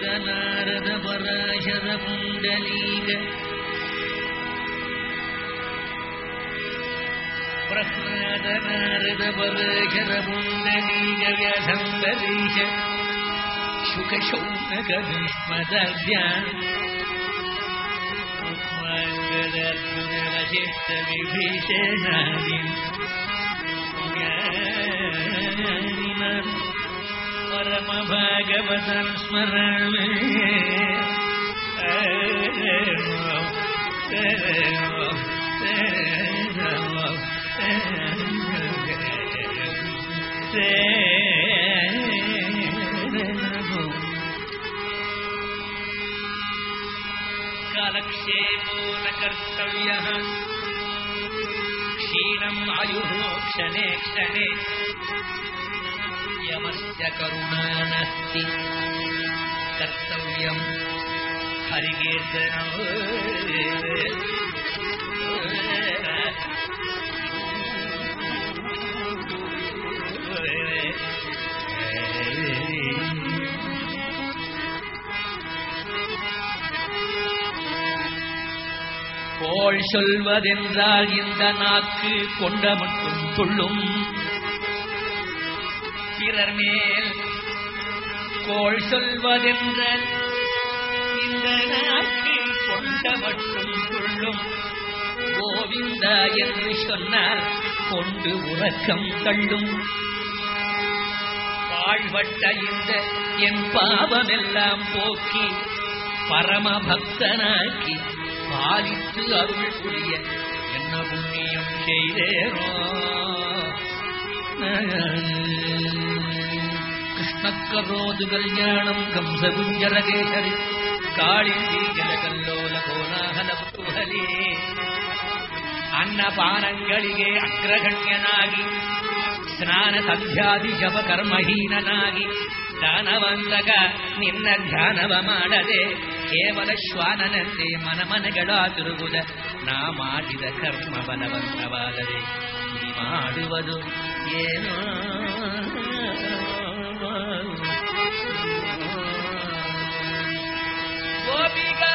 நாரத பராசர புண்டலீக பிரஹ்லாத நாரத பராசர புண்டலீக வியசம்பரீஷ சுகசௌனக பீஷ்மதர்யான் அர்ஜுன வசிஷ்ட விபீஷணாதின் ஞானினான் பரம பாகவதன் ஸ்மரணே कालक्षेपो न कर्तव्यः क्षीणम् आयुः क्षणे क्षणे यमस्य करुणा नास्ति कर्तव्यम् हरिकीर्तन கோள் சொல்வதென்றால் இந்த நாக்கு கொண்ட மட்டும் துள்ளும் பிறர் மேல் கோள் சொல்வதென்ற இந்த நாக்கு கொண்ட மட்டும் துள்ளும் கோவிந்தா என்று சொன்னால் கொண்டு உறக்கம் தள்ளும் வாழ்வட்ட இந்த என் பாவமெல்லாம் போக்கி பரம பக்தனாக்கி பாலித்து அருள் புரிய என்ன புண்ணியம் செய்தேனோ கிருஷ்ணக்கரோது கல்யாணம் கம்சகுஞ்சரகேசரி காளிந்தி ஜலகல்லோல கோலாகல ಕುತೂಹಲೇ ಅನ್ನಪಾನಗಳಿಗೆ ಅಗ್ರಗಣ್ಯನಾಗಿ ಸ್ನಾನ ಸಂಧ್ಯಾದಿ ಜಪ ಕರ್ಮಹೀನನಾಗಿ ದಾನವಂತಕ ನಿನ್ನ ಧ್ಯಾನವ ಮಾಡದೆ ಕೇವಲ ಶ್ವಾನನಂತೆ ಮನಮನಗಳ ತಿರುಗುದ ನಾ ಮಾಡಿದ ಕರ್ಮ ಬಲವಂತವಾದರೆ ನೀ ಮಾಡುವುದು ಏನೋ ಗೋಪಿಕಾ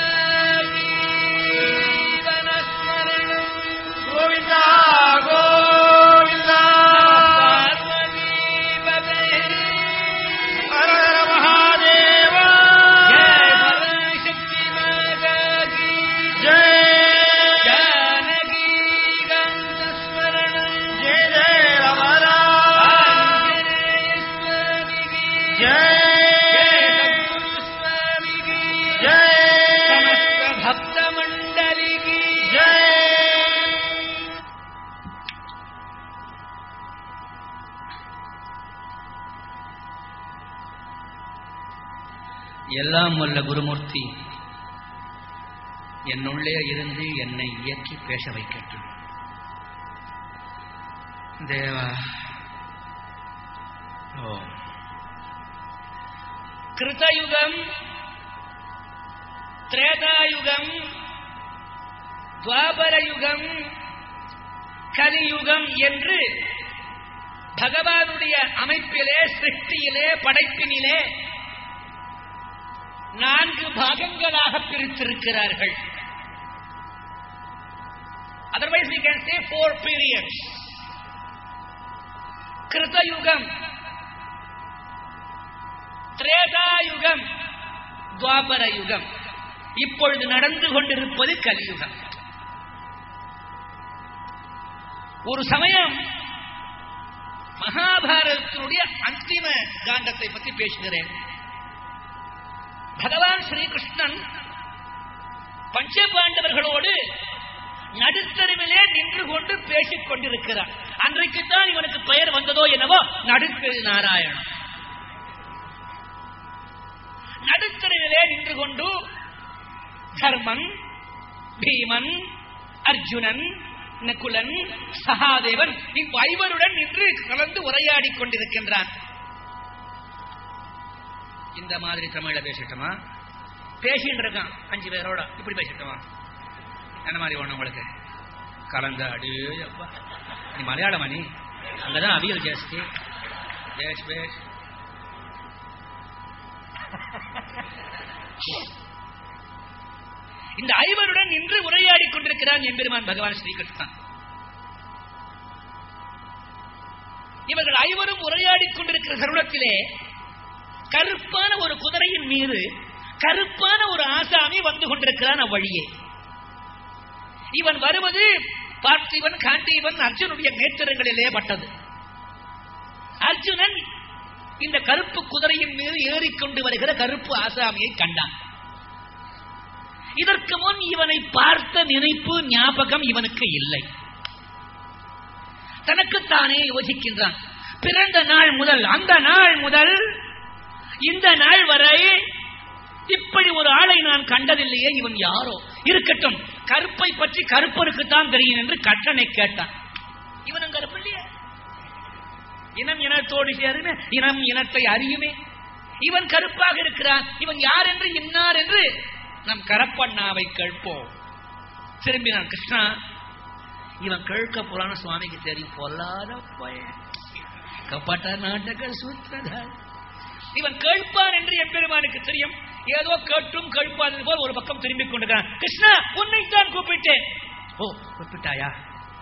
ಜೀವನಸ್ಮರಣಂ ಗೋವಿಂದ ಗೋವಿಂದ ಪಾರ್ವತೀಪತೆ. ಹರ ಹರ ಮಹಾದೇವ ಜಯ ಪರಾಶಕ್ತಿ ಮಾತಾ ಕೀ ಜಯ ಜಾನಕಿ ಗಂಧ ಸ್ಮರಣಂ ಜಯ ಜಯ ರಮಣ ಆಂಜನೇಯ ಸ್ವಾಮಿಗೆ ಜಯ ಜಯ ಸದ್ಗುರು ಸ್ವಾಮಿಗೆ ಜಯ ಸಮಸ್ತ ಭಕ್ತ ಮಂಡಲಿಗೆ ಜಯ எல்லாம் வல்ல குருமூர்த்தி என்னுள்ளே இருந்து என்னை இயக்கி பேச வைக்கட்டும் தேவா ஓ கிருதயுகம் திரேதாயுகம் துவாபரயுகம் கலியுகம் என்று பகவானுடைய அமைப்பிலே சிருஷ்டியிலே படைப்பினிலே நான்கு பாகங்களாக பிரித்திருக்கிறார்கள் otherwise we can say four periods கிருதயுகம் திரேதாயுகம் துவாபர யுகம் இப்பொழுது நடந்து கொண்டிருப்பது கலியுகம் ஒரு சமயம் மகாபாரதத்தினுடைய அந்திம காண்டத்தை பற்றி பேசுகிறேன் பகவான் ஸ்ரீகிருஷ்ணன் பஞ்சபாண்டவர்களோடு நடுத்தருவிலே நின்று கொண்டு பேசிக் கொண்டிருக்கிறார் அன்றைக்குத்தான் இவனுக்கு பெயர் வந்ததோ என்னவோ நடுத்தரு நாராயணன் நடுத்தருவிலே நின்று கொண்டு தர்மன் பீமன் அர்ஜுனன் நகுலன் சகாதேவன் இவ்வைவருடன் நின்று கலந்து உரையாடிக் கொண்டிருக்கின்றான் இந்த மாதிரி தமிழ்ல பேசட்டுமா பேசிட்டு இருக்கான் அஞ்சு பேரோட இப்படி பேசட்டுமா என்ன மாதிரி ஒண்ணு உங்களுக்கு கலந்த அடி அப்பா நீ மலையாளமா நீ அங்கதான் அவியல் ஜாஸ்தி பேஷ் பேஷ் இந்த ஐவருடன் நின்று உரையாடி கொண்டிருக்கிறான் எம்பெருமான் பகவான் ஸ்ரீகிருஷ்ணன் இவர்கள் ஐவரும் உரையாடி கொண்டிருக்கிற தருணத்திலே கருப்பான ஒரு குதிரையின் மீது கருப்பான ஒரு ஆசாமி வந்து கொண்டிருக்கிறான் அவ்வழியே இவன் வருவது பார்த்திவன் காண்டீவன் அர்ஜுனுடைய நேத்திரங்களிலே பட்டது அர்ஜுனன் இந்த கருப்பு குதிரையின் மீது ஏறிக்கொண்டு வருகிற கருப்பு ஆசாமியை கண்டான் இதற்கு முன் இவனை பார்த்த நினைப்பு ஞாபகம் இவனுக்கு இல்லை தனக்குத்தானே யோசிக்கின்றான் பிறந்த நாள் முதல் அந்த நாள் முதல் இந்த நாள் வரை இப்படி ஒரு ஆளை நான் கண்டதில்லையே இவன் யாரோ இருக்கட்டும் கருப்பை பற்றி கருப்பருக்கு தான் தெரியும் என்று கட்டணை கேட்டான் இவனும் கருப்பு இல்லையே இனம் இனத்தோடு சேருமே இனம் இனத்தை அறியுமே இவன் கருப்பாக இருக்கிறான் இவன் யார் என்று இன்னார் என்று நம் கரப்பண்ணாவை கேட்போம் திரும்பினான் கிருஷ்ணா இவன் கேட்க போறான்னு சுவாமிக்கு தெரியும் பொல்லாத பையன் கப்பட்ட நாட்டக சூத்திரதார் இவன் கேட்பான் என்று எம்பெருமானுக்கு தெரியும் ஏதோ கேட்டும் கேட்பான் போல் ஒரு பக்கம் திரும்பிக் கொண்டிருக்கிறான் கிருஷ்ணா உன்னை தான் கூப்பிட்டேன் ஓ கூப்பிட்டாயா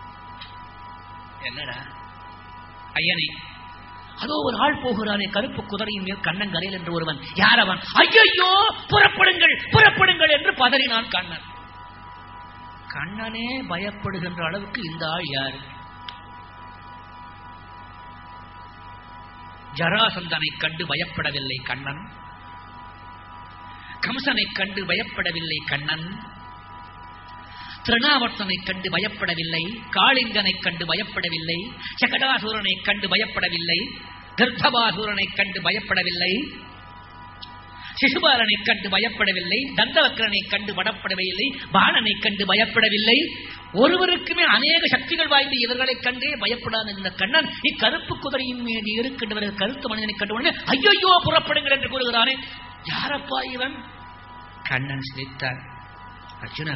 என்னடா ஐயனே அதோ ஒரு ஆள் போகிறானே கருப்பு குதிரையின் மேல் கண்ணங்கரையில் என்று ஒருவன் யார் அவன் ஐயோ புறப்படுங்கள் புறப்படுங்கள் என்று பதறினான் கண்ணன் கண்ணனே பயப்படுகின்ற அளவுக்கு இந்த ஆள் யார் ஜராசந்தனை கண்டு பயப்படவில்லை கண்ணன் கம்சனை கண்டு பயப்படவில்லை கண்ணன் திருநாவர்த்தனை கண்டு பயப்படவில்லை காளிங்கனை கண்டு பயப்படவில்லை சகடாசூரனை கண்டு பயப்படவில்லை கர்ப்பபாசூரனை கண்டு பயப்படவில்லை சிசுபாலனை கண்டு பயப்படவில்லை தந்தவக்கரனை கண்டு படப்படவில்லை பாலனை கண்டு பயப்படவில்லை ஒருவருக்குமே அநேக சக்திகள் வாய்ந்த இவர்களை கண்டே பயப்படாத இந்த கண்ணன் இக்கருப்பு குதிரையின் மீது இருக்கின்றவர்கள் கருத்து மனிதனை கண்டு உடனே ஐயோ புறப்படுங்கள் என்று கூறுகிறானே யாரப்பா இவன் கண்ணன் சிரித்தார் அர்ஜுனா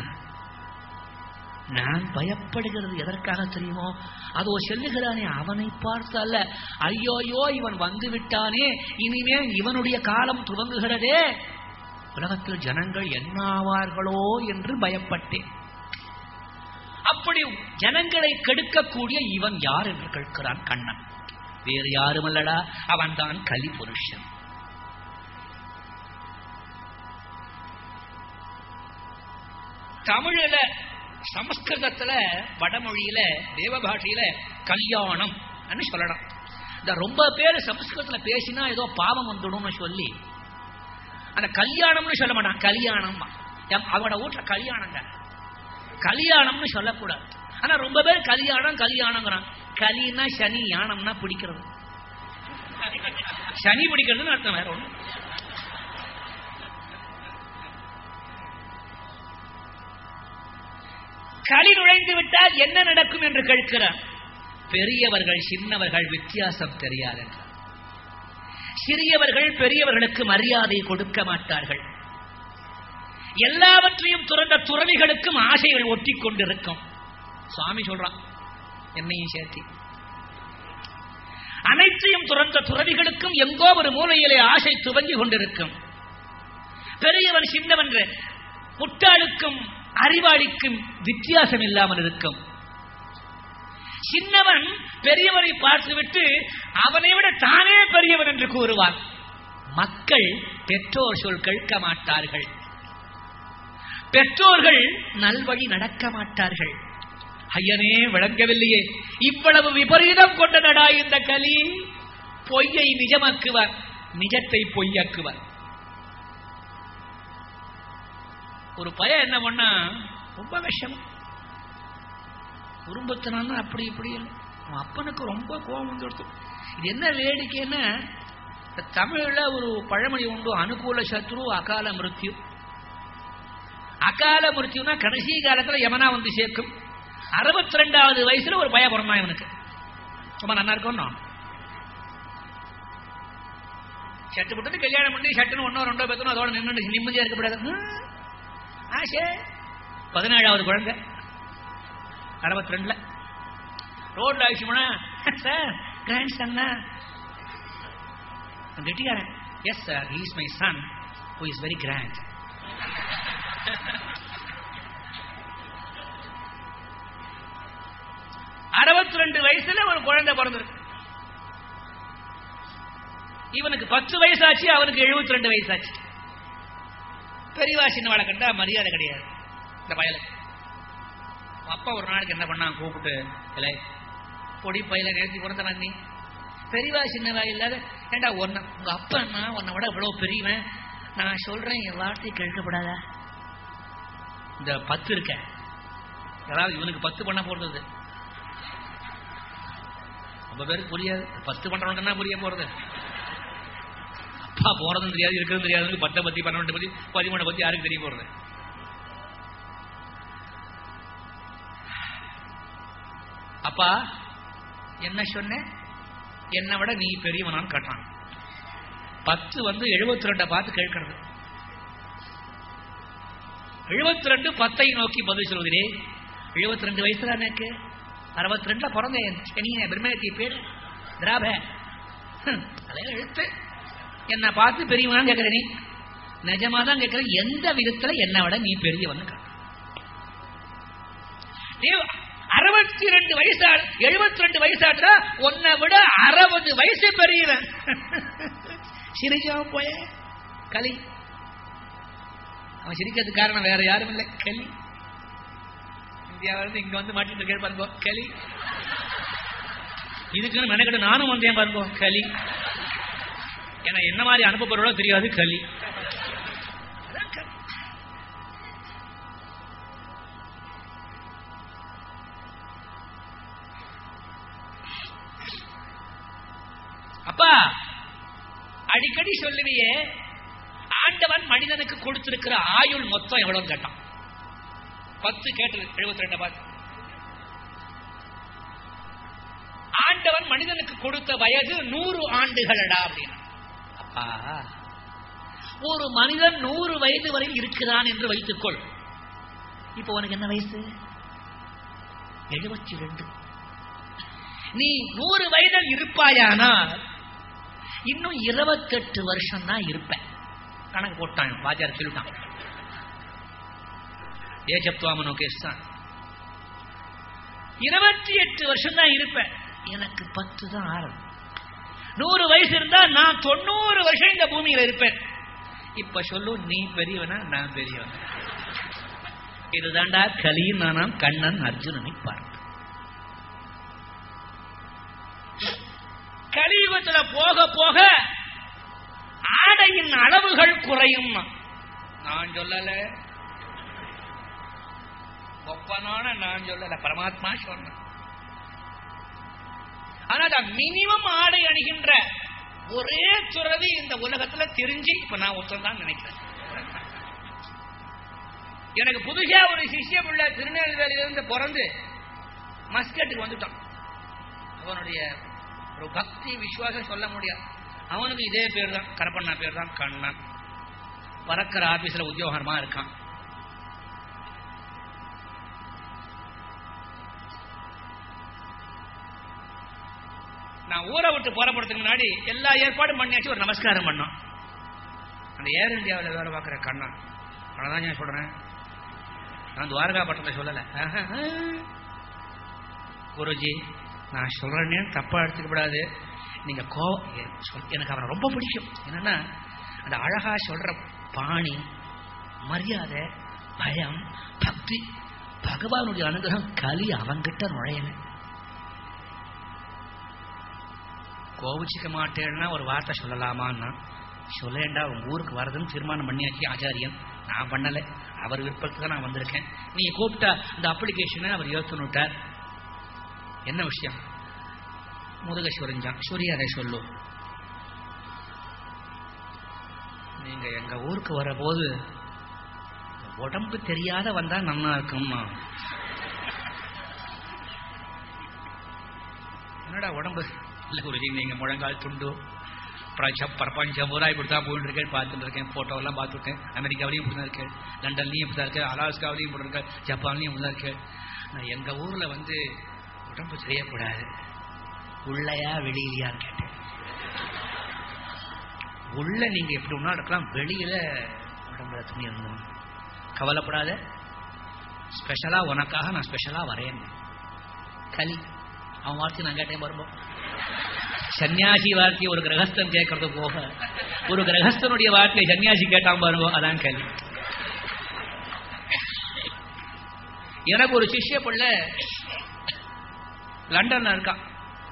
நான் பயப்படுகிறது எதற்காக தெரியுமோ அதோ செல்லுகிறானே அவனை பார்த்து அல்ல ஐயோயோ இவன் வந்து விட்டானே இனிமே இவனுடைய காலம் துவங்குகிறதே உலகத்தில் ஜனங்கள் என்னாவார்களோ என்று பயப்பட்டேன் அப்படி ஜனங்களை கெடுக்கக்கூடிய இவன் யார் என்று கேட்கிறான் கண்ணன் வேறு யாருமல்லடா அவன்தான் கலி புருஷன் தமிழில சமஸ்கிருதத்துல வடமொழியில தேவபாஷையில கல்யாணம் சொல்லலாம் இந்த ரொம்ப பேர் சமஸ்கிருதத்துல பேசினா ஏதோ பாவம் வந்துடும்னு சொல்லி அந்த கல்யாணம்னு சொல்ல மாட்டான் கல்யாணம் அவனோட வீட்டுல கல்யாணங்க கல்யாணம்னு சொல்லக்கூடாது ஆனா ரொம்ப பேர் கல்யாணம் கல்யாணங்கிறான் கலினா சனி யானம்னா பிடிக்கிறது சனி பிடிக்கிறதுன்னு அர்த்தம் வேற ஒண்ணு களி நுழைந்து விட்டால் என்ன நடக்கும் என்று கேட்கிறார் பெரியவர்கள் சின்னவர்கள் வித்தியாசம் தெரியாது என்றார் சிறியவர்கள் பெரியவர்களுக்கு மரியாதை கொடுக்க மாட்டார்கள் எல்லாவற்றையும் துறந்த துறவிகளுக்கும் ஆசைகள் ஒட்டி கொண்டிருக்கும் சுவாமி சொல்றான் என்னையும் சேர்த்தி அனைத்தையும் துறந்த துறவிகளுக்கும் எங்கோ ஒரு மூலையிலே ஆசை துவங்கி கொண்டிருக்கும் பெரியவன் சின்னவன் முட்டாளுக்கும் அறிவாளிக்கும் வித்தியாசம் இல்லாமல் இருக்கும் சின்னவன் பெரியவரை பார்த்துவிட்டு அவனை விட தானே பெரியவன் என்று கூறுவான் மக்கள் பெற்றோர் சொல் கேட்க மாட்டார்கள் பெற்றோர்கள் நல்வழி நடக்க மாட்டார்கள் ஐயனே விளங்கவில்லையே இவ்வளவு விபரீதம் கொண்டனடா இந்த கலி பொய்யை நிஜமாக்குவார் நிஜத்தை பொய்யாக்குவார் ஒரு பையன் என்ன பண்ணா ரொம்ப விஷம் குடும்பத்தினால அப்படி இப்படி இல்லை அவன் அப்பனுக்கு ரொம்ப கோபம் வந்து கொடுத்து இது என்ன வேடிக்கைன்னா தமிழ்ல ஒரு பழமொழி உண்டு அனுகூல சத்ரு அகால மிருத்யு அகால மிருத்யுனா கடைசி காலத்துல யமனா வந்து சேர்க்கும் அறுபத்தி ரெண்டாவது வயசுல ஒரு பய பிறந்தான் இவனுக்கு ரொம்ப நல்லா இருக்கும் சட்டு போட்டு கல்யாணம் பண்ணி சட்டுன்னு ஒன்னோ ரெண்டோ பேத்தனும் அதோட நின்று நிம்மதியா இருக்கப்படாது ஆசே பதினேழாவது குழந்தை அறுபத்தி ரெண்டுல ரோட்ல ஆயிடுச்சு போனா சார் கிராண்ட் சன்னா கெட்டிக்காரன் yes sir he's my son who is very grand அறுபத்தி ரெண்டு வயசுல ஒரு குழந்தை பிறந்திருக்கு இவனுக்கு பத்து வயசாச்சு அவனுக்கு எழுபத்தி ரெண்டு வயசாச்சு பெரியவா சின்னவாளை கண்டா மரியாதை கிடையாது இந்த பயலுக்கு அப்பா ஒரு நாளைக்கு என்ன பண்ணான் கூப்பிட்டு இல்லை பொடி பையில நிறுத்தி பிறந்தவன் நீ பெரியவா சின்னவா இல்லாத ஏண்டா ஒன்ன உங்க அப்பா அண்ணா உன்னை விட இவ்வளவு பெரியவன் நான் சொல்றேன் என் வார்த்தை கேட்கப்படாதா இந்த பத்து இருக்க யாராவது இவனுக்கு பத்து பண்ண போறது ரொம்ப பேருக்கு புரியாது பத்து பண்றவனுக்கு என்ன புரிய போறது அப்பா போறதும் தெரியாது இருக்கிறதும் தெரியாது பத்தை பத்தி பன்னெண்டு பத்தி பதிமூணு பத்தி யாருக்கு தெரிய போறது அப்பா என்ன சொன்ன என்னை விட நீ பெரியவனான்னு கேட்டான் பத்து வந்து எழுபத்தி ரெண்டை பார்த்து கேட்கறது எழுபத்தி ரெண்டு பத்தை நோக்கி பதில் சொல்வதிலே எழுபத்தி ரெண்டு வயசுல எனக்கு அறுபத்தி ரெண்டுல பிறந்தேன் சனிய பிரம்மேத்தி பேர் திராப ஹம், அதையெல்லாம் எழுத்து என்னை பார்த்து பெரியவனான்னு கேட்கிற நீ நிஜமா தான் கேட்கிற எந்த விதத்துல என்னை விட நீ பெரியவன் அறுபத்தி ரெண்டு வயசா எழுபத்தி ரெண்டு வயசாட்டா உன்னை விட அறுபது வயசு பெரியவன் சிரிச்சா போய களி அவன் சிரிக்கிறதுக்கு காரணம் வேற யாரும் இல்லை களி இந்தியாவில இருந்து இங்க வந்து மாட்டிட்டு இருக்கேன் பாருங்க களி இதுக்குன்னு மெனக்கெட்டு நானும் வந்தேன் பாருங்க களி ஏன்னா என்ன மாதிரி அனுப்ப போறோட தெரியாது களி அதான் களி. அப்பா அடிக்கடி சொல்லுவியே ஆண்டவன் மனிதனுக்கு கொடுத்திருக்கிற ஆயுள் மொத்தம் எவ்வளவு கேட்டான் பத்து கேட்டது எழுபத்தி ரெண்டு பார்த்து ஆண்டவன் மனிதனுக்கு கொடுத்த வயது நூறு ஆண்டுகளடா அப்படின்னா அப்பா ஒரு மனிதன் நூறு வயது வரை இருக்கிறான் என்று வைத்துக்கொள் இப்போ உனக்கு என்ன வயசு எழுபத்தி ரெண்டு நீ நூறு வயதில் இருப்பாயானால் இன்னும் இருபத்தெட்டு வருஷம் தான் இருப்பேன் கணக்கு போட்டான் வாத்தியார் சொல்லிட்டான் ஏஜப்துவாமனோ கேஸ் தான் இருபத்தி எட்டு வருஷம் தான் இருப்பேன் எனக்கு பத்து தான் ஆறு நூறு வயசு இருந்தா நான் தொண்ணூறு வருஷம் இந்த பூமியில இருப்பேன் இப்ப சொல்லு நீ பெரியவனா நான் பெரியவன் இதுதான்டா கலியும் நானாம் கண்ணன் அர்ஜுனனை பார்த்து கலியுகத்துல போக போக ஆடையின் அளவுகள் குறையும் நான் சொல்லல ஒப்பனான நான் சொல்லல பரமாத்மா சொன்ன ஆனா மினிமம் ஆடை அணிகின்ற ஒரே துறவி இந்த உலகத்துல தெரிஞ்சு இப்ப நான் ஒருத்தன் தான் நினைக்கிறேன் எனக்கு புதுசா ஒரு சிஷ்யம் உள்ள திருநெல்வேலியிலிருந்து பிறந்து மஸ்கட்டுக்கு வந்துட்டான் அவனுடைய ஒரு பக்தி விசுவாசம் சொல்ல முடியாது அவனுக்கு இதே பேர் தான் கரப்பண்ணா பேர் தான் கண்ணன் பறக்கிற ஆபீஸ்ல உத்தியோகமா இருக்கான் நான் ஊரை விட்டு புறப்படுறதுக்கு முன்னாடி எல்லா ஏற்பாடும் பண்ணியாச்சு ஒரு நமஸ்காரம் பண்ணோம் அந்த ஏர் இந்தியாவில் வேலை பார்க்குற கண்ணா அதான் நான் சொல்றேன் நான் துவாரகா பட்டத்தை சொல்லலை குருஜி நான் சொல்றேன்னு தப்பா எடுத்துக்கப்படாது நீங்க கோ எனக்கு அவனை ரொம்ப பிடிக்கும் என்னன்னா அந்த அழகா சொல்ற பாணி மரியாதை பயம் பக்தி பகவானுடைய அனுகிரகம் களி அவங்கிட்ட நுழையல கோவிச்சிக்க மாட்டேன்னா ஒரு வார்த்தை சொல்லலாமான்னா சொல்லேண்டா உங்க ஊருக்கு வரதுன்னு தீர்மானம் பண்ணியாச்சு ஆச்சாரியன் நான் பண்ணல அவர் விருப்பத்துக்கு தான் நான் வந்திருக்கேன் நீ கூப்பிட்டா இந்த அப்ளிகேஷனை அவர் ஏற்றுனுட்டார் என்ன விஷயம் முருகேஸ்வரஞ்சான் சூரியரை சொல்லு நீங்க எங்க ஊருக்கு வரபோது உடம்பு தெரியாத வந்தா நல்லா இருக்கும்மா என்னடா உடம்பு இல்லை குருஜி நீங்க முழங்கால் துண்டு பிரச்ச பிரபஞ்சம் பூரா இப்படி தான் போயிட்டு இருக்கேன் பார்த்துட்டு இருக்கேன் போட்டோவெல்லாம் பார்த்துருக்கேன் அமெரிக்காவிலையும் இப்படி தான் இருக்கு லண்டன்லையும் இப்படி தான் இருக்கு அலாஸ்காவிலையும் இப்படி இருக்கு ஜப்பான்லையும் இப்படி தான் இருக்கு நான் எங்க ஊர்ல வந்து உடம்பு செய்யக்கூடாது உள்ளையா வெளியிலையான்னு கேட்டேன் உள்ள நீங்க எப்படி ஒன்றா இருக்கலாம் வெளியில உடம்புல துணி இருந்தோம் கவலைப்படாத ஸ்பெஷலா உனக்காக நான் ஸ்பெஷலா வரேன் கலி அவன் வார்த்தை நான் கேட்டேன் வரும்போது சன்னியாசி வார்த்தையை ஒரு கிரகஸ்தன் கேட்கறது போக ஒரு கிரகஸ்தனுடைய வார்த்தையை சன்னியாசி கேட்டான் பாருங்க அதான் கலி எனக்கு ஒரு சிஷ்ய பிள்ளை லண்டன்ல இருக்கான்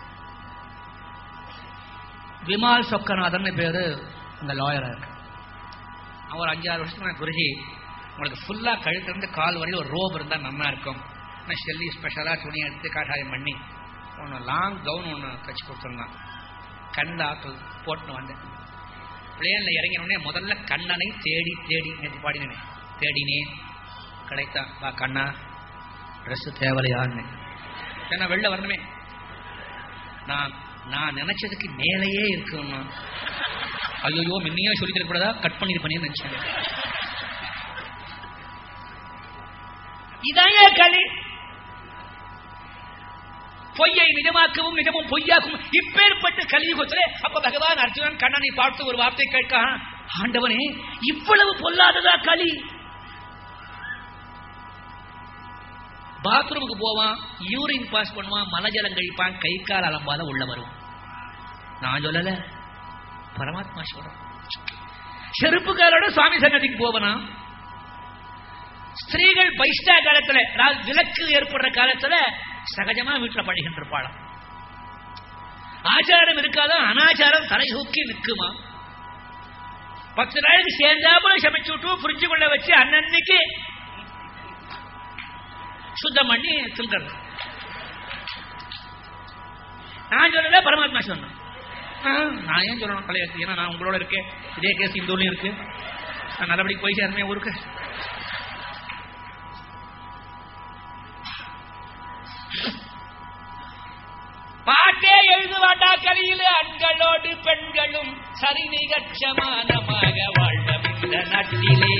விமால் சொக்கநாதன் பேரு அந்த லாயரா இருக்கு அவன் ஒரு அஞ்சாறு வருஷத்துக்கு குருஜி உங்களுக்கு ஃபுல்லா கழுத்திலிருந்து கால் வரையில் ஒரு ரோப் இருந்தால் நல்லா இருக்கும் நான் ஷெல்லி ஸ்பெஷலாக துணி எடுத்து காட்டாயம் பண்ணி ஒன்று லாங் கவுன் ஒன்று தச்சு கொடுத்துருந்தான் கண்ணில் ஆக்கள் போட்டுன்னு வந்தேன் பிளேனில் இறங்கினோடனே முதல்ல கண்ணனை தேடி தேடி நேற்று பாடினேன் தேடினேன் கிடைத்தான் வா கண்ணா ட்ரெஸ்ஸு தேவலையான்னு ஏன்னா வெளில வரணுமே நான் நான் நினைச்சதுக்கு மேலேயே இருக்குன்னா ஐயோ முன்னையே சொல்லி தரக்கூடாதா கட் பண்ணிருப்பேன்னு நினைச்சேன் இதான் களி பொய்யை நிஜமாக்கவும் நிஜமும் பொய்யாக்கும் இப்பேற்பட்ட கலியுகத்திலே அப்ப பகவான் அர்ஜுனன் கண்ணனை பார்த்து ஒரு வார்த்தை கேட்க ஆண்டவனே இவ்வளவு பொல்லாததா களி பாத்ரூமுக்கு போவான் யூரின் பாஸ் பண்ணுவான் மலஜலம் கழிப்பான் கை கால் அலம்பாத உள்ள வருவான் நான் சொல்லல பரமாத்மா சொல்றேன் செருப்புக்காரோட சுவாமி சன்னதிக்கு போவனா ஸ்திரீகள் பைஷ்டா காலத்துல அதாவது விலக்கு ஏற்படுற காலத்துல சகஜமா வீட்டுல படுகின்ற பாடம் ஆச்சாரம் இருக்காத அனாச்சாரம் தலை தூக்கி நிற்குமா பத்து நாளைக்கு சேர்ந்தாப்புல சமைச்சு விட்டு ஃப்ரிட்ஜுக்குள்ள வச்சு அன்னன்னைக்கு சுத்தம் பண்ணி தின்றது நான் சொல்லல பரமாத்மா சொன்னேன் நான் ஏன் சொல்லணும் தலையாச்சு ஏன்னா நான் உங்களோட இருக்கேன் இதே கேஸ் இந்த ஊர்லயும் இருக்கு நான் நல்லபடி போய் சேரமே ஊருக்கு பாட்டே எழுதுவாண்டா கலியில ஆண்களோடு பெண்களும் சரி நிகட்சமானமாக வாழ்வமிந்த நாட்டிலே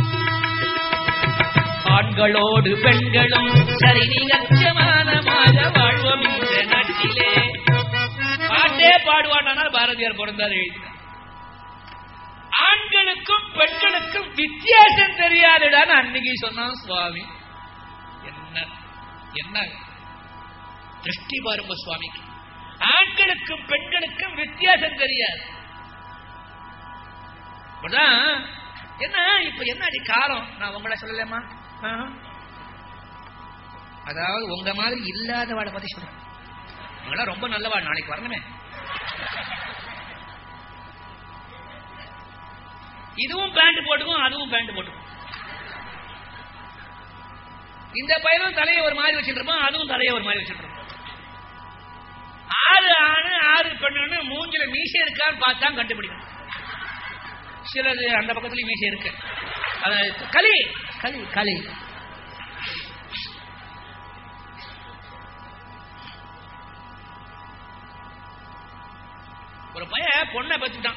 ஆண்களோடு பெண்களும் சரி நிகட்சமானமாக வாழ்வோம் இந்த நாட்டிலே பாட்டே பாடுவாண்டானால் பாரதியார் பிறந்தார் எழுதினார் ஆண்களுக்கும் பெண்களுக்கும் வித்தியாசம் தெரியாதுடான்னு அன்னைக்கு சொன்னான் சுவாமி என்ன என்ன திருஷ்டி பாருங்க சுவாமிக்கு ஆண்களுக்கும் பெண்களுக்கும் வித்தியாசம் தெரியாது அப்படிதான் என்ன இப்ப என்ன காலம் நான் உங்களை சொல்லலாமா அதாவது உங்க மாதிரி இல்லாதவாட பத்தி சொல்றேன் உங்களா ரொம்ப நல்லவா நாளைக்கு வரணுமே இதுவும் பேண்ட் போட்டுக்கும் அதுவும் பேண்ட் போட்டுக்கும் இந்த பயிரும் தலையை ஒரு மாதிரி வச்சுட்டு இருப்பான் அதுவும் தலையை ஒரு மாதிரி வச்சுட்டு இருப்பான் ஆறு ஆணு ஆறு பெண்ணுன்னு மூஞ்சில மீசை இருக்கான்னு பார்த்தா கண்டுபிடிக்கணும் சிலது அந்த பக்கத்துலயும் மீசை இருக்கு அது களி களி களி ஒரு பையன் பொண்ணை பெற்றுட்டான்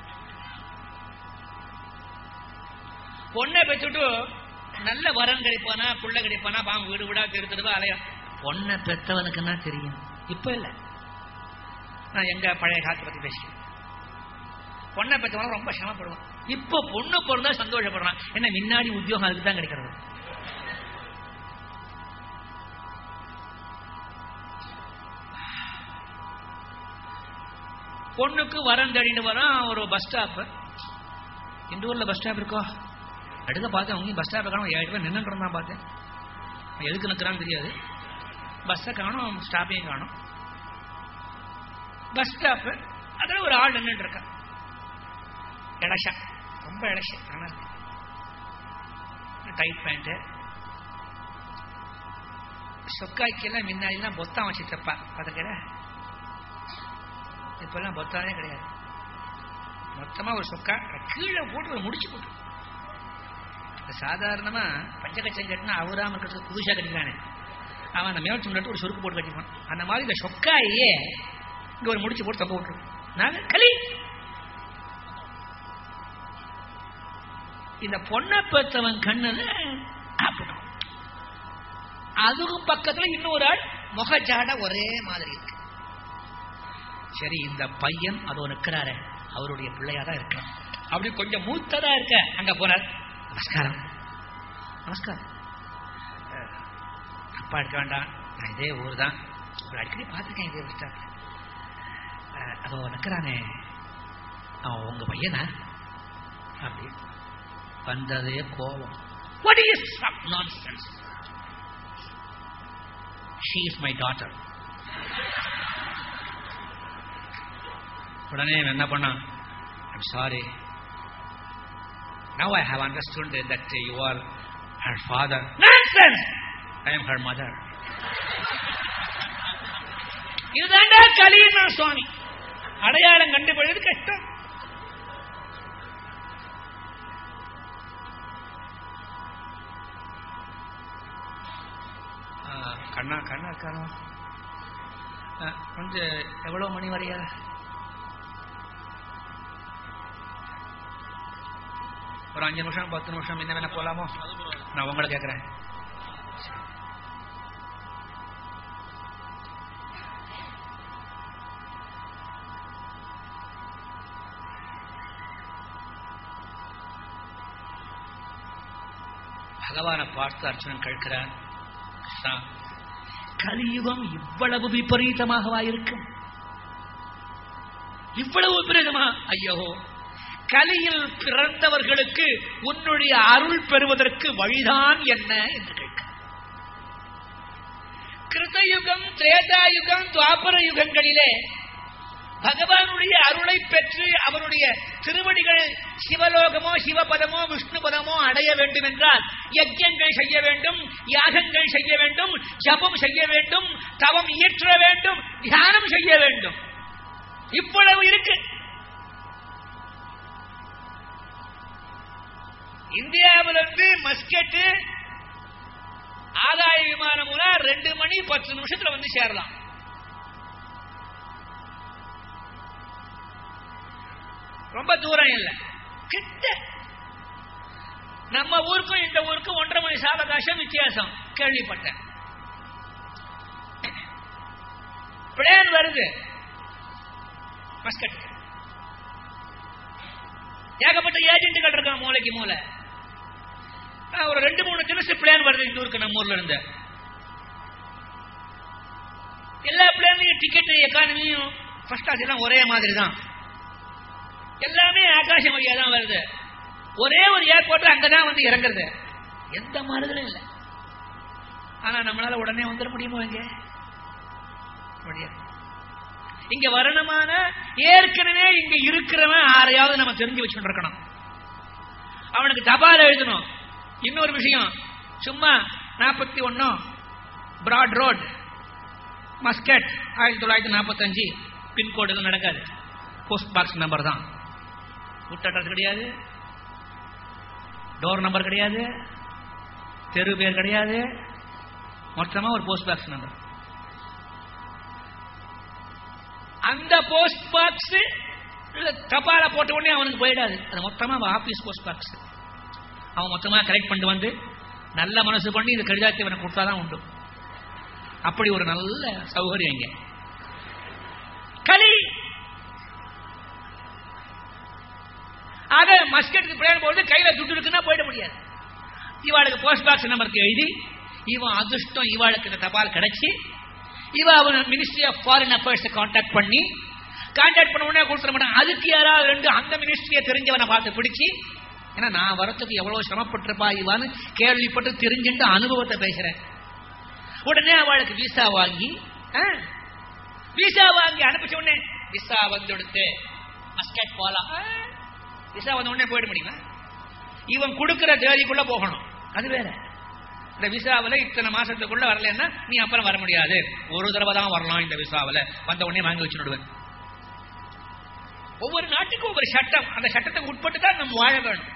பொண்ணை பெற்றுட்டு நல்ல வரன் கிடைப்பானா புள்ள கிடைப்பானா பாம்பு வீடு வீடா திருத்தருவா அலையா பொண்ணை பெற்றவனுக்கு என்ன தெரியும் இப்ப இல்ல நான் எங்க பழைய காலத்தை பத்தி பேசிக்கிறேன் பொண்ணை பெற்றவன ரொம்ப சிரமப்படுவான் இப்ப பொண்ணு பிறந்தா சந்தோஷப்படுறான் என்ன முன்னாடி உத்தியோகம் அதுக்கு தான் கிடைக்கிறது பொண்ணுக்கு வரன் தேடிட்டு வரான் ஒரு பஸ் ஸ்டாப் இந்த ஊர்ல பஸ் ஸ்டாப் இருக்கோ அடுக்க பார்த்தேன் அவங்க பஸ் ஸ்டாப்பை காணும் ஏழு பேர் நின்றுட்டு இருந்தான் பார்த்தேன் எதுக்கு நிற்கிறான்னு தெரியாது பஸ்ஸை காணும் ஸ்டாப்பையும் காணும் பஸ் ஸ்டாப்பு அதில் ஒரு ஆள் நின்றுட்டு இருக்கான் இளஷா ரொம்ப இளஷா ஆனால் டைட் பேண்ட்டு சொக்காய்க்கெல்லாம் முன்னாடிலாம் பொத்தான் வச்சு தப்பா பார்த்துக்கிற இப்பெல்லாம் பொத்தானே கிடையாது மொத்தமா ஒரு சொக்கா கீழே போட்டு ஒரு முடிச்சு போட்டு சாதாரணமா பஞ்சகச்சம் கட்டினா அவராம இருக்கிறதுக்கு புதுசா கட்டிக்கானே அவன் அந்த மேல் துண்டு ஒரு சொருக்கு போட்டு கட்டிப்பான் அந்த மாதிரி இந்த சொக்காயே இங்க ஒரு முடிச்சு போட்டு தொங்க விட்டுரும் நாங்க களி இந்த பொண்ணை பெற்றவன் கண்ணுல அப்படின் அதுக்கும் பக்கத்துல இன்னொரு ஆள் முகஜாட ஒரே மாதிரி இருக்கு சரி இந்த பையன் அதோ நிற்கிறாரு அவருடைய பிள்ளையா தான் இருக்கலாம் அப்படி கொஞ்சம் மூத்ததா இருக்க அங்க போனார் நமஸ்காரம் நமஸ்காரம் அஹ், அப்பா எடுக்க வேண்டாம் நான் இதே ஊர் தான் உங்களை அடிக்கடி பார்த்துருக்கேன் இதே பஸ் ஸ்டாப்ல அஹ், அதோ நிற்கிறானே அவன் உங்க பையனா அப்படி வந்ததே கோபம் what is nonsense she is my daughter உடனே இவன் என்ன பண்ணான் I'm sorry now I have understood that you are her father nonsense I am her mother இதுதாண்டா கலின்னா சுவாமி அடையாளம் கண்டுபிடிது கஷ்டம் ஆ, கண்ணா கண்ணா இருக்கானோ ஆ, கொஞ்சம் எவ்வளவு மணி வரையா ஒரு அஞ்சு நிமிஷம் பத்து நிமிஷம் என்ன வேணா போலாமோ நான் உங்களை கேட்குறேன் பகவானை பார்த்து அர்ஜுனன் கேட்கிறான் கிருஷ்ணா கலியுகம் இவ்வளவு விபரீதமாகவா இருக்கும் இவ்வளவு விபரீதமா ஐயோ கலியில் பிறந்தவர்களுக்கு உன்னுடைய அருள் பெறுவதற்கு வழிதான் என்ன என்று கேட்க கிருதயுகம் திரேதாயுகம் துவாபர யுகங்களிலே பகவானுடைய அருளை பெற்று அவருடைய திருவடிகள் சிவலோகமோ சிவபதமோ விஷ்ணு பதமோ அடைய வேண்டும் என்றால் யஜ்யங்கள் செய்ய வேண்டும் யாகங்கள் செய்ய வேண்டும் ஜபம் செய்ய வேண்டும் தவம் இயற்ற வேண்டும் தியானம் செய்ய வேண்டும் இவ்வளவு இருக்கு இந்தியாவிலிருந்து மஸ்கெட்டு ஆதாய விமானம் மூலம் ரெண்டு மணி பத்து நிமிஷத்துல வந்து சேரலாம் ரொம்ப தூரம் இல்லை கிட்ட நம்ம ஊருக்கும் இந்த ஊருக்கும் ஒன்றரை மணி சாவகாசம் வித்தியாசம் கேள்விப்பட்டேன் பிளேன் வருது மஸ்கட் ஏகப்பட்ட ஏஜென்ட்டுகள் இருக்கான் மூளைக்கு மூளை ஆ, ஒரு ரெண்டு மூணு தினசு பிளேன் வருது இந்த ஊருக்கு நம்ம ஊர்ல இருந்து எல்லா பிளேன்லயும் டிக்கெட் எக்கானமியும் ஃபர்ஸ்ட் கிளாஸ் எல்லாம் ஒரே மாதிரி தான் எல்லாமே ஆகாச வழியா தான் வருது ஒரே ஒரு ஏர்போர்ட்ல அங்கதான் வந்து இறங்குறது எந்த மாறுதலும் இல்லை ஆனா நம்மளால உடனே வந்துட முடியுமோ இங்க முடியாது இங்க வரணுமான ஏற்கனவே இங்க இருக்கிறவன் ஆரையாவது நம்ம தெரிஞ்சு வச்சுட்டு இருக்கணும் அவனுக்கு தபால் எழுதணும் இன்னொரு விஷயம் சும்மா நாற்பத்தி ஒன்னு பிராட் ரோட் மஸ்கட் ஆயிரத்தி தொள்ளாயிரத்தி நாற்பத்தஞ்சு பின்கோடு நடக்காது போஸ்ட் பாக்ஸ் நம்பர் தான் வீட்டு அட்ரஸ் கிடையாது டோர் நம்பர் கிடையாது தெரு பேர் கிடையாது மொத்தமா ஒரு போஸ்ட் பாக்ஸ் நம்பர் அந்த போஸ்ட் பாக்ஸ் தபால போட்ட உடனே அவனுக்கு போயிடாது அது மொத்தமா ஆபீஸ் போஸ்ட் பாக்ஸ் அவன் மொத்தமா கலெக்ட் பண்ணிட்டு வந்து நல்ல மனசு பண்ணி இந்த கடிதத்தை இவனை கொடுத்தாதான் உண்டு அப்படி ஒரு நல்ல சௌகரியம் இங்க கலி ஆக மஸ்கட்டுக்கு பிளேன் போது கையில துட்டு இருக்குன்னா போயிட முடியாது இவாளுக்கு போஸ்ட் பாக்ஸ் நம்பருக்கு எழுதி இவன் அதிர்ஷ்டம் இவாளுக்கு இந்த தபால் கிடைச்சி இவ அவன் ministry of foreign affairs contact பண்ணி கான்டாக்ட் பண்ண உடனே கொடுத்துட மாட்டான் அதுக்கு யாராவது ரெண்டு அந்த மினிஸ்ட்ரியை தெரிஞ்சவனை பார்த்து பிடிச்சி ஏன்னா நான் வரத்துக்கு எவ்வளவு சிரமப்பட்டிருப்பா இவான்னு கேள்விப்பட்டு தெரிஞ்சுட்டு அனுபவத்தை பேசுறேன் உடனே அவளுக்கு விசா வாங்கி விசா வாங்கி அனுப்பிச்ச உடனே விசா வந்துடுத்து மஸ்கட் போலாம் விசா வந்த உடனே போயிட முடியுமா இவன் கொடுக்கிற தேதிக்குள்ள போகணும் அது வேற இந்த விசாவில் இத்தனை மாசத்துக்குள்ள வரலன்னா நீ அப்புறம் வர முடியாது ஒரு தடவை தான் வரலாம் இந்த விசாவில் வந்த உடனே வாங்கி வச்சுடுவேன் ஒவ்வொரு நாட்டுக்கும் ஒவ்வொரு சட்டம் அந்த சட்டத்துக்கு உட்பட்டு தான் நம்ம வாழ வேணும்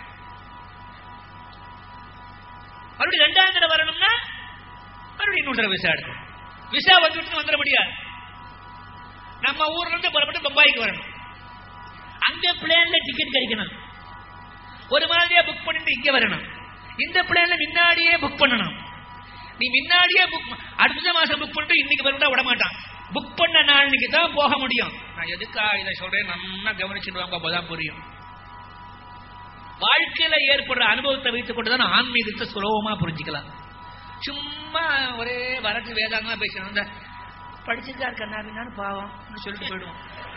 மறுபடியும் ரெண்டாம் தடவை வரணும்னா மறுபடியும் இன்னொரு தடவை விசா எடுக்கணும் விசா வந்துட்டு வந்துட முடியாது நம்ம ஊர்ல இருந்து புறப்பட்டு பம்பாய்க்கு வரணும் அங்க பிளேன்ல டிக்கெட் கிடைக்கணும் ஒரு மாதிரியா புக் பண்ணிட்டு இங்க வரணும் இந்த பிளேன்ல முன்னாடியே புக் பண்ணணும் நீ முன்னாடியே புக் அடுத்த மாசம் புக் பண்ணிட்டு இன்னைக்கு வரவிட்டா விட மாட்டான் புக் பண்ண நாளைக்கு தான் போக முடியும் நான் எதுக்கா இதை சொல்றேன் நல்லா கவனிச்சுட்டு வாங்க அப்பதான் புரியும் வாழ்க்கையில ஏற்படுற அனுபவத்தை வைத்துக் கொண்டுதான் ஆன்மீகத்தை சுலபமா புரிஞ்சுக்கலாம் சும்மா ஒரே வரட்டு வேதாங்கமா பேசணும் இந்த படிச்சிருக்காரு கண்ணாபின்னு பாவம் சொல்லிட்டு போயிடுவோம்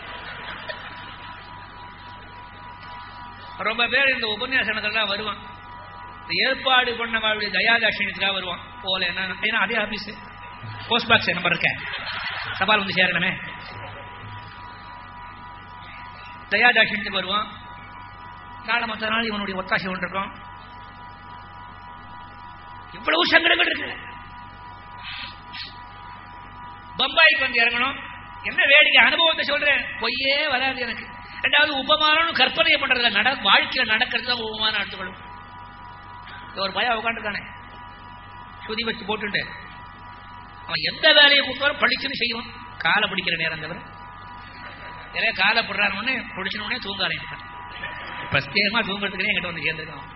ரொம்ப பேர் இந்த உபன்யாசனங்கள்லாம் வருவான் இந்த ஏற்பாடு பண்ணவாளுடைய தயாதாட்சியத்துக்காக வருவான் போல என்ன ஏன்னா அதே ஆபீஸ் போஸ்ட் பாக்ஸ் நம்பர் இருக்க சவால் வந்து சேரணுமே தயாதாட்சியத்துக்கு வருவான் நாளை மற்ற நாள் இவனுடைய ஒத்தாசை ஒன்று இருக்கும் இவ்வளவு சங்கடங்கள் இருக்கு பம்பாய்க்கு வந்து இறங்கணும் என்ன வேடிக்கை அனுபவத்தை சொல்றேன் பொய்யே வராது எனக்கு ரெண்டாவது உபமானம் கற்பனை பண்றதுல நட வாழ்க்கையில நடக்கிறது தான் உபமானம் எடுத்துக்கொள்ளும் ஒரு பயம் உட்காந்துருக்கானே சுதி வச்சு போட்டுட்டு அவன் எந்த வேலையை கொடுத்தாலும் படிச்சுன்னு செய்வான் காலை பிடிக்கிற நேரம் தவிர நிறைய காலை பிடுறானே பிடிச்சனே தூங்க ஆரம்பிப்பான் பிரத்யேகமா தூங்குறதுக்குனே என்கிட்ட வந்து சேர்ந்துருக்கான்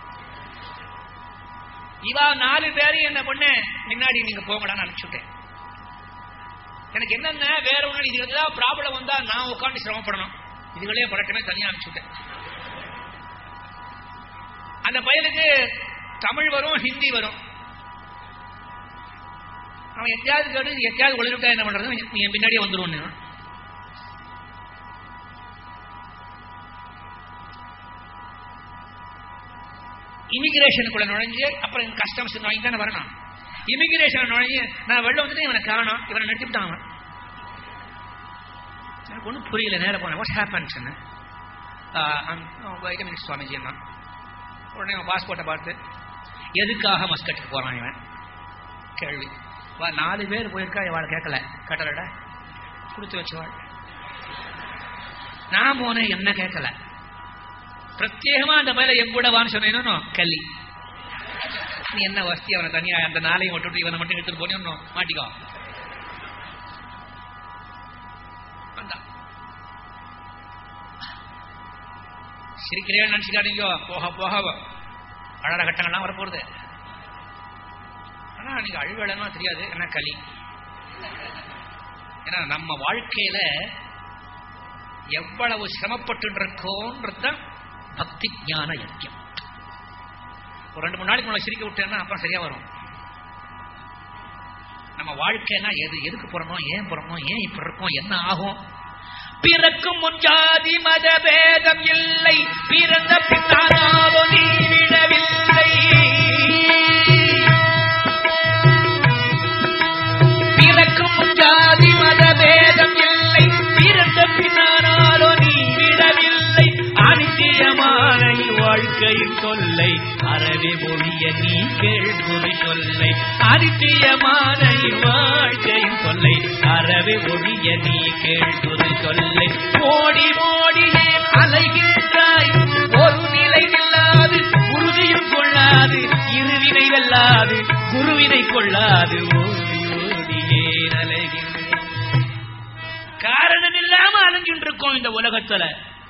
இவா நாலு பேரையும் என்ன பண்ண முன்னாடி நீங்க போங்கடான்னு அனுப்பிச்சுட்டேன் எனக்கு என்னென்ன வேற ஒண்ணு இது ஏதாவது ப்ராப்ளம் வந்தா நான் உட்காந்து சிரமப்படணும் இதுகளே படக்கமே தனியா அனுப்பிச்சுட்டேன் அந்த பையனுக்கு தமிழ் வரும் ஹிந்தி வரும் அவன் எத்தையாவது கேட்டு எத்தையாவது ஒளிவிட்டா என்ன பண்றது நீ என் பின்னாடியே வந்துருவோம் இமிகிரேஷனுக்குள்ள நுழைஞ்சு அப்புறம் கஸ்டம்ஸ் வாங்கி தானே வரணும் இமிகிரேஷன் நுழைஞ்சு நான் வெளில வந்துட்டு இவனை காணும் இவனை நிறுத்திவிட்டான் அவன் எனக்கு ஒன்றும் புரியல நேரம் போனேன் வாட் ஹேப்பன் சொன்னேன் வைட்டமின் சுவாமிஜி என்ன உடனே அவன் பாஸ்போர்ட்டை பார்த்து எதுக்காக மஸ்கட்டுக்கு போறான் இவன் கேள்வி வா நாலு பேர் போயிருக்கா இவாளை கேட்கல கேட்டலடா கொடுத்து வச்சவாள் நான் போனேன் என்ன கேட்கல பிரத்யேகமா அந்த பயில என் கூட வான்னு சொன்னேன்னு கல்லி நீ என்ன வசதி அவனை தனியா அந்த நாளையும் விட்டுட்டு இவனை மட்டும் எடுத்துட்டு போனேன்னு மாட்டிக்கோ வந்தான் சிரிக்கிறேன்னு நினைச்சுக்காதீங்க போக போக அழற கட்டங்கள்லாம் வரப்போறது ஆனா நீங்க அழுவேளமா தெரியாது என்ன களி ஏன்னா நம்ம வாழ்க்கையில எவ்வளவு சிரமப்பட்டு இருக்கோன்றதுதான் பக்தி ஞான யக்கியம் ஒரு ரெண்டு மூணு நாளைக்கு உங்களை சிரிக்க விட்டேன்னா அப்புறம் சரியா வரும் நம்ம வாழ்க்கைனா எது எதுக்கு போறோமோ ஏன் போறோமோ ஏன் இப்ப இருக்கோம் என்ன ஆகும் பிறக்கும் முன் ஜாதி மத பேதம் இல்லை பிறந்த பின்னாரோ நீ விடவில்லை பிறக்கும் முன் ஜாதி மத பேதம் இல்லை பிறந்த பின்னாரோ நீ விடவில்லை அனித்தியமான வாழ்க்கையின் சொல்லை அறவே மொழிய நீ கேள்வி சொல்லை அனித்தியமான வாழ்க்கையின் சொல்லை அறவே ஒழிய நீ கேள்வி சொல்லை ஓடி ஓடியே அலைகின்றாய் ஒரு நிலை நில்லாது உறுதியும் கொள்ளாது இருவினை வெல்லாது குருவினை கொள்ளாது ஓடி ஓடியே அலைகின்றாய் காரணம் இல்லாம அலைஞ்சிட்டு இருக்கோம் இந்த உலகத்துல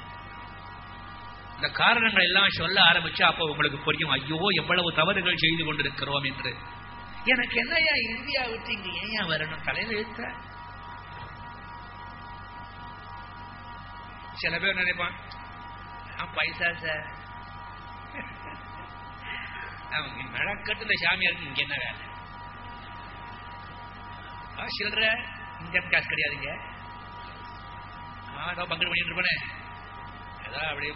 இந்த காரணங்கள் எல்லாம் சொல்ல ஆரம்பிச்சா அப்போ உங்களுக்கு புரியும் ஐயோ எவ்வளவு தவறுகள் செய்து கொண்டிருக்கிறோம் என்று எனக்கு என்னையா இந்தியா விட்டு இங்க ஏன் வரணும் தலையில எழுத்த சில பேர் நினைப்பான் பைசா சார் அவங்க நடக்கட்டு சாமியாருக்கு இங்க என்ன வேலை சில்லற இன்கம் காசு கிடையாதுங்க ஏதோ பங்கெடு பண்ணிட்டு இருப்பேனே ஏதோ அப்படியே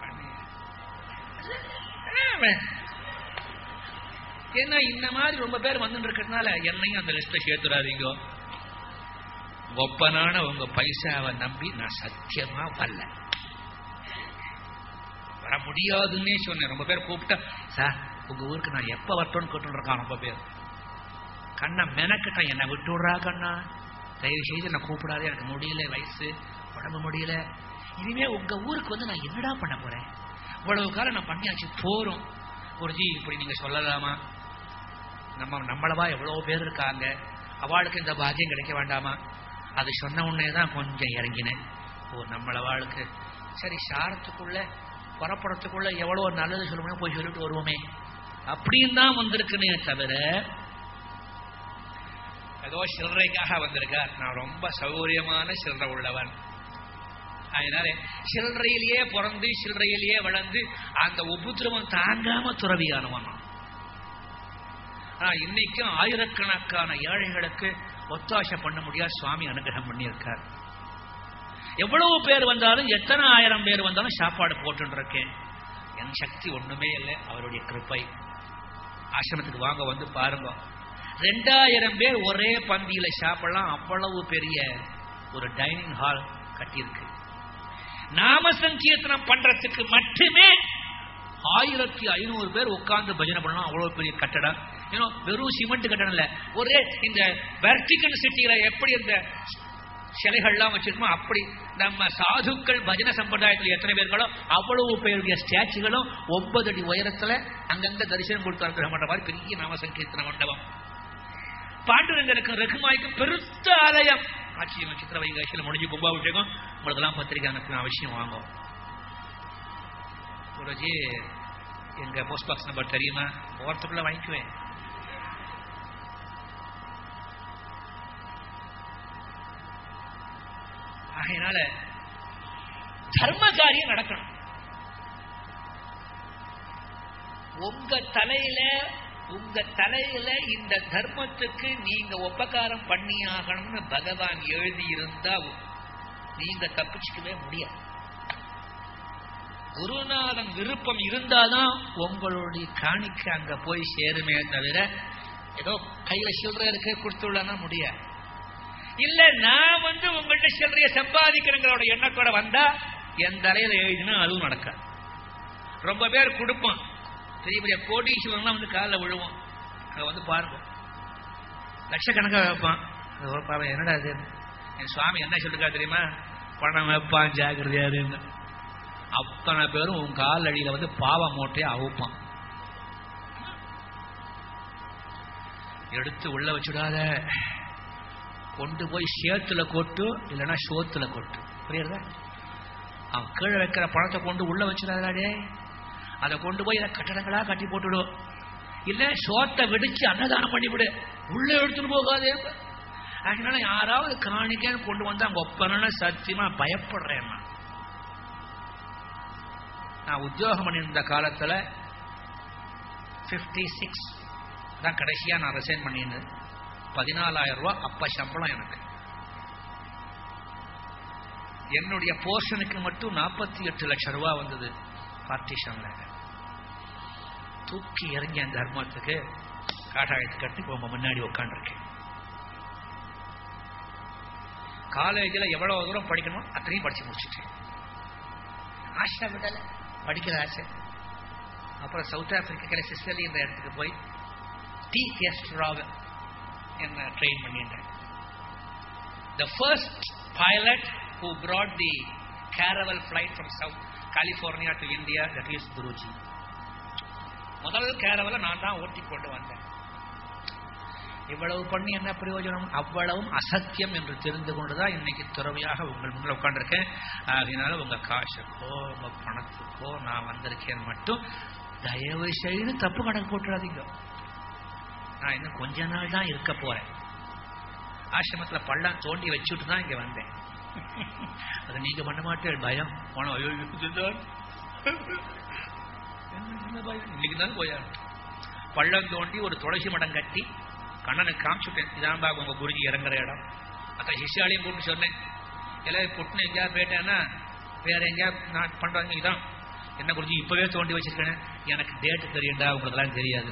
ஏன்னா இந்த மாதிரி ரொம்ப பேர் வந்துட்டு இருக்கிறதுனால என்னையும் அந்த லிஸ்ட்ல சேர்த்துடாதீங்க ஒப்பனான உங்க பைசாவை நம்பி நான் சத்தியமா வரல வர முடியாதுன்னே சொன்னேன் ரொம்ப பேர் கூப்பிட்டா சார் உங்க ஊருக்கு நான் எப்ப வரட்டும்னு கேட்டு இருக்கான் ரொம்ப பேர் கண்ணா மெனக்கிட்டான் என்னை விட்டு விடுறா கண்ணா தயவு செய்து நான் கூப்பிடாதே எனக்கு முடியல வயசு உடம்பு முடியல இனிமே உங்க ஊருக்கு வந்து நான் என்னடா பண்ண போறேன் இவ்வளவு காலம் நான் பண்ணியாச்சு போறோம் குருஜி இப்படி நீங்க சொல்லலாமா நம்ம நம்மளவா எவ்வளவு பேர் இருக்காங்க அவளுக்கு இந்த பாக்கியம் கிடைக்க வேண்டாமா அது சொன்ன உடனே தான் கொஞ்சம் இறங்கினேன் ஓ நம்மளவாளுக்கு சரி சாரத்துக்குள்ள புறப்படத்துக்குள்ள எவ்வளவு நல்லது சொல்லணும் போய் சொல்லிட்டு வருவோமே அப்படின்னு தான் வந்திருக்குனே தவிர ஏதோ சில்லறைக்காக வந்திருக்கார் நான் ரொம்ப சௌகரியமான சில்லறை உள்ளவன் அதனால சில்லறையிலேயே பிறந்து சில்லறையிலேயே வளர்ந்து அந்த உபுத்திரவம் தாங்காம துறவியானவன் நான். ஆனா இன்னைக்கும் ஆயிரக்கணக்கான ஏழைகளுக்கு ஒத்தாசை பண்ண முடியாது சுவாமி அனுகிரகம் பண்ணியிருக்கார் எவ்வளவு பேர் வந்தாலும் எத்தனை ஆயிரம் பேர் வந்தாலும் சாப்பாடு போட்டு இருக்கேன் என் சக்தி ஒண்ணுமே இல்லை அவருடைய கிருப்பை ஆசிரமத்துக்கு வாங்க வந்து பாருங்க ரெண்டாயிரம் பேர் ஒரே பந்தியில சாப்பிடலாம் அவ்வளவு பெரிய ஒரு டைனிங் ஹால் கட்டியிருக்கு நாம சங்கீர்த்தனம் பண்றதுக்கு மட்டுமே ஆயிரத்தி ஐநூறு பேர் உட்கார்ந்து பஜனை பண்ணலாம் அவ்வளவு பெரிய கட்டடம் ஏன்னா வெறும் சிமெண்ட் கட்டடம் இல்ல ஒரே இந்த வெர்டிகல் சிட்டியில எப்படி இந்த சிலைகள்லாம் வச்சிருக்கோம் அப்படி நம்ம சாதுக்கள் பஜனை சம்பிரதாயத்தில் எத்தனை பேர்களோ அவ்வளவு பேருடைய ஸ்டாச்சுகளும் ஒன்பது அடி உயரத்துல அங்கங்க தரிசனம் கொடுத்து இருக்கிற மண்ட மாதிரி பெரிய நாம சங்கீர்த்தன மண்டபம் பாண்டுரங்கனுக்கும் ரகுமாய்க்கும் பெருத்த ஆலயம் ஆட்சியம் சித்திர வைகாசியில் முடிஞ்சு கும்பாபிஷேகம் உங்களுக்கெல்லாம் பத்திரிக்கை அனுப்பின அவசியம் வாங்கும் குருஜி எங்க போஸ்ட் பாக்ஸ் நம்பர் தெரியுமா போறதுக்குள்ள வாங்கிக்குவேன் ஆகையினால தர்ம காரியம் நடக்கணும் உங்க தலையில உங்க தலையில இந்த தர்மத்துக்கு நீங்க உபகாரம் பண்ணியாகணும்னு பகவான் எழுதி இருந்தா நீங்க தப்பிச்சுக்கவே முடியாது குருநாதன் விருப்பம் இருந்தாதான் உங்களுடைய காணிக்க அங்க போய் சேருமே தவிர ஏதோ கையில சில்லறை இருக்க கொடுத்துள்ளனா முடியாது இல்ல நான் வந்து உங்கள்ட்ட சில்லறைய சம்பாதிக்கிறேங்கிற எண்ணத்தோட வந்தா என் தலையில எழுதினா அதுவும் நடக்காது ரொம்ப பேர் கொடுப்பான் பெரிய பெரிய கோடீஸ்வரன்லாம் வந்து காலில் விழுவோம் அதை வந்து பாருங்க லட்சக்கணக்காக வைப்பான் அது ஒரு பாவம் என்னடா இது என் சுவாமி என்ன சொல்லிருக்கா தெரியுமா பணம் வைப்பான் ஜாக்கிரதையா இருந்து அத்தனை பேரும் உன் கால் அடியில வந்து பாவ மூட்டையை அவுப்பான் எடுத்து உள்ள வச்சுடாத கொண்டு போய் சேத்துல கொட்டு இல்லைன்னா சோத்துல கொட்டு புரியுறதா அவன் கீழே வைக்கிற பணத்தை கொண்டு உள்ள வச்சிடாதே அதை கொண்டு போய் இதை கட்டடங்களா கட்டி போட்டுடும் இல்ல சோத்தை வெடிச்சு அன்னதானம் பண்ணிவிடு உள்ள எடுத்துட்டு போகாதே அதனால யாராவது காணிக்கன்னு கொண்டு வந்தா அங்க ஒப்பன சத்தியமா பயப்படுறேன் நான் நான் உத்தியோகம் பண்ணியிருந்த காலத்துல பிப்டி சிக்ஸ் தான் கடைசியா நான் ரிசைன் பண்ணியிருந்தேன் பதினாலாயிரம் ரூபாய் அப்ப சம்பளம் எனக்கு என்னுடைய போர்ஷனுக்கு மட்டும் நாற்பத்தி எட்டு லட்சம் ரூபாய் வந்தது பார்ட்டிஷன்ல தூக்கி இறங்கி அந்த தர்மத்துக்கு காட்டாயத்து கட்டி உங்க முன்னாடி உட்காந்துருக்கேன் காலேஜில் எவ்வளவு தூரம் படிக்கணுமோ அத்தனையும் படிச்சு முடிச்சுட்டேன் ஆசை விடல படிக்கிற ஆசை அப்புறம் சவுத் ஆப்பிரிக்கா சிஸ்டலி என்ற இடத்துக்கு போய் டி கேஸ்ட்ராவ் என்ன ட்ரெயின் பண்ணிட்டேன் the first pilot who brought the caravel flight from south California to India that is Guruji முதல் கேரவலை நான் தான் ஓட்டி கொண்டு வந்தேன் இவ்வளவு பண்ணி என்ன பிரயோஜனம் அவ்வளவும் அசத்தியம் என்று தெரிந்து கொண்டுதான் இன்னைக்கு துறவியாக உங்கள் முன்னால் உட்காந்துருக்கேன் அதனால உங்க காசுக்கோ உங்க பணத்துக்கோ நான் வந்திருக்கேன் மட்டும் தயவு செய்து தப்பு கணக்கு போட்டுறாதீங்க நான் இன்னும் கொஞ்ச நாள் தான் இருக்க போறேன் ஆசிரமத்துல பள்ளம் தோண்டி வச்சுட்டு தான் இங்க வந்தேன் அது நீங்க பண்ண மாட்டேன் பயம் போனோம் ஐயோ இதுதான். என்ன பயம் இன்னைக்கு தான் போயா பள்ளம் தோண்டி ஒரு துளசி மடம் கட்டி கண்ணனுக்கு காமிச்சுட்டேன் இதான் பா உங்க குருஜி இறங்குற இடம் அத்த சிஷ்யாலையும் கூப்பிட்டு சொன்னேன் எல்லாம் பொட்டுன்னு எங்கேயாவது போயிட்டேன்னா வேற எங்கேயாவது நான் பண்றாங்க இதான் என்ன குருஜி இப்பவே தோண்டி வச்சிருக்கேன் எனக்கு டேட்டு தெரியும்டா உங்களுக்கெல்லாம் தெரியாது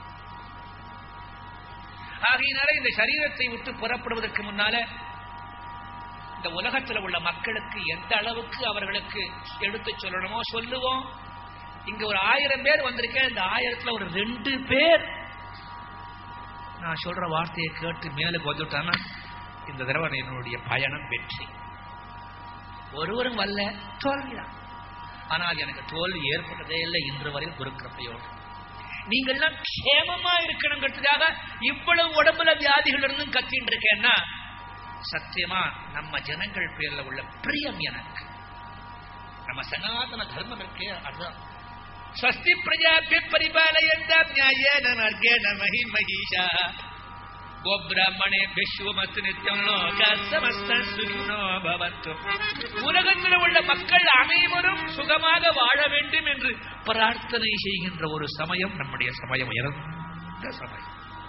ஆகையினால இந்த சரீரத்தை விட்டு புறப்படுவதற்கு முன்னால இந்த உலகத்துல உள்ள மக்களுக்கு எந்த அளவுக்கு அவர்களுக்கு எடுத்து சொல்லணுமோ சொல்லுவோம் இங்க ஒரு ஆயிரம் பேர் வந்திருக்கேன் இந்த ஆயிரத்துல ஒரு ரெண்டு பேர் நான் சொல்ற வார்த்தையை கேட்டு மேலுக்கு வந்துட்டான்னா இந்த தடவை என்னுடைய பயணம் வெற்றி ஒருவரும் வல்ல தோல்விதான் ஆனால் எனக்கு தோல்வி ஏற்பட்டதே இல்லை இன்று வரையில் குருக்கிரப்பையோடு நீங்கள்லாம் க்ஷேமமா இருக்கணுங்கிறதுக்காக இவ்வளவு உடம்புல வியாதிகள் இருந்தும் கத்தின்னு இருக்கேன்னா சத்தியமா நம்ம ஜனங்கள் பேர்ல உள்ள பிரியம் எனக்கு நம்ம சனாதன தர்மம் இருக்கே அதுதான் ஸ்வஸ்தி பிரஜாபிய பரிபாலயந்தா நியாயேன மார்கேண மகி மகிஷா கோபிராமணே பிஸ்வமத்து நித்தியம் லோக சமஸ்த சுகினோ பவந்து உலகத்தில் உள்ள மக்கள் அனைவரும் சுகமாக வாழ வேண்டும் என்று பிரார்த்தனை செய்கின்ற ஒரு சமயம் நம்முடைய சமயம் உயர்ந்த சமயம்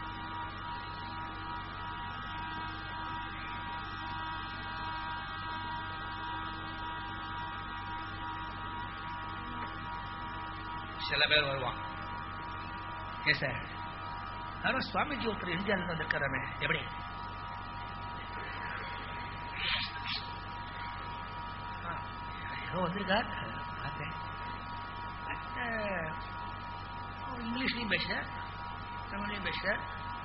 சில பேர் வருவான் ஏன் சார் யாரும் சுவாமிஜி ஒருத்தர் இந்தியாவில் வந்திருக்கிறமே எப்படி ஆ, ஏதோ வந்திருக்கார் பார்த்தேன் அஹ், அவர் இங்கிலீஷ்லையும் பேசுறார் தமிழ்லையும் பேசுறார்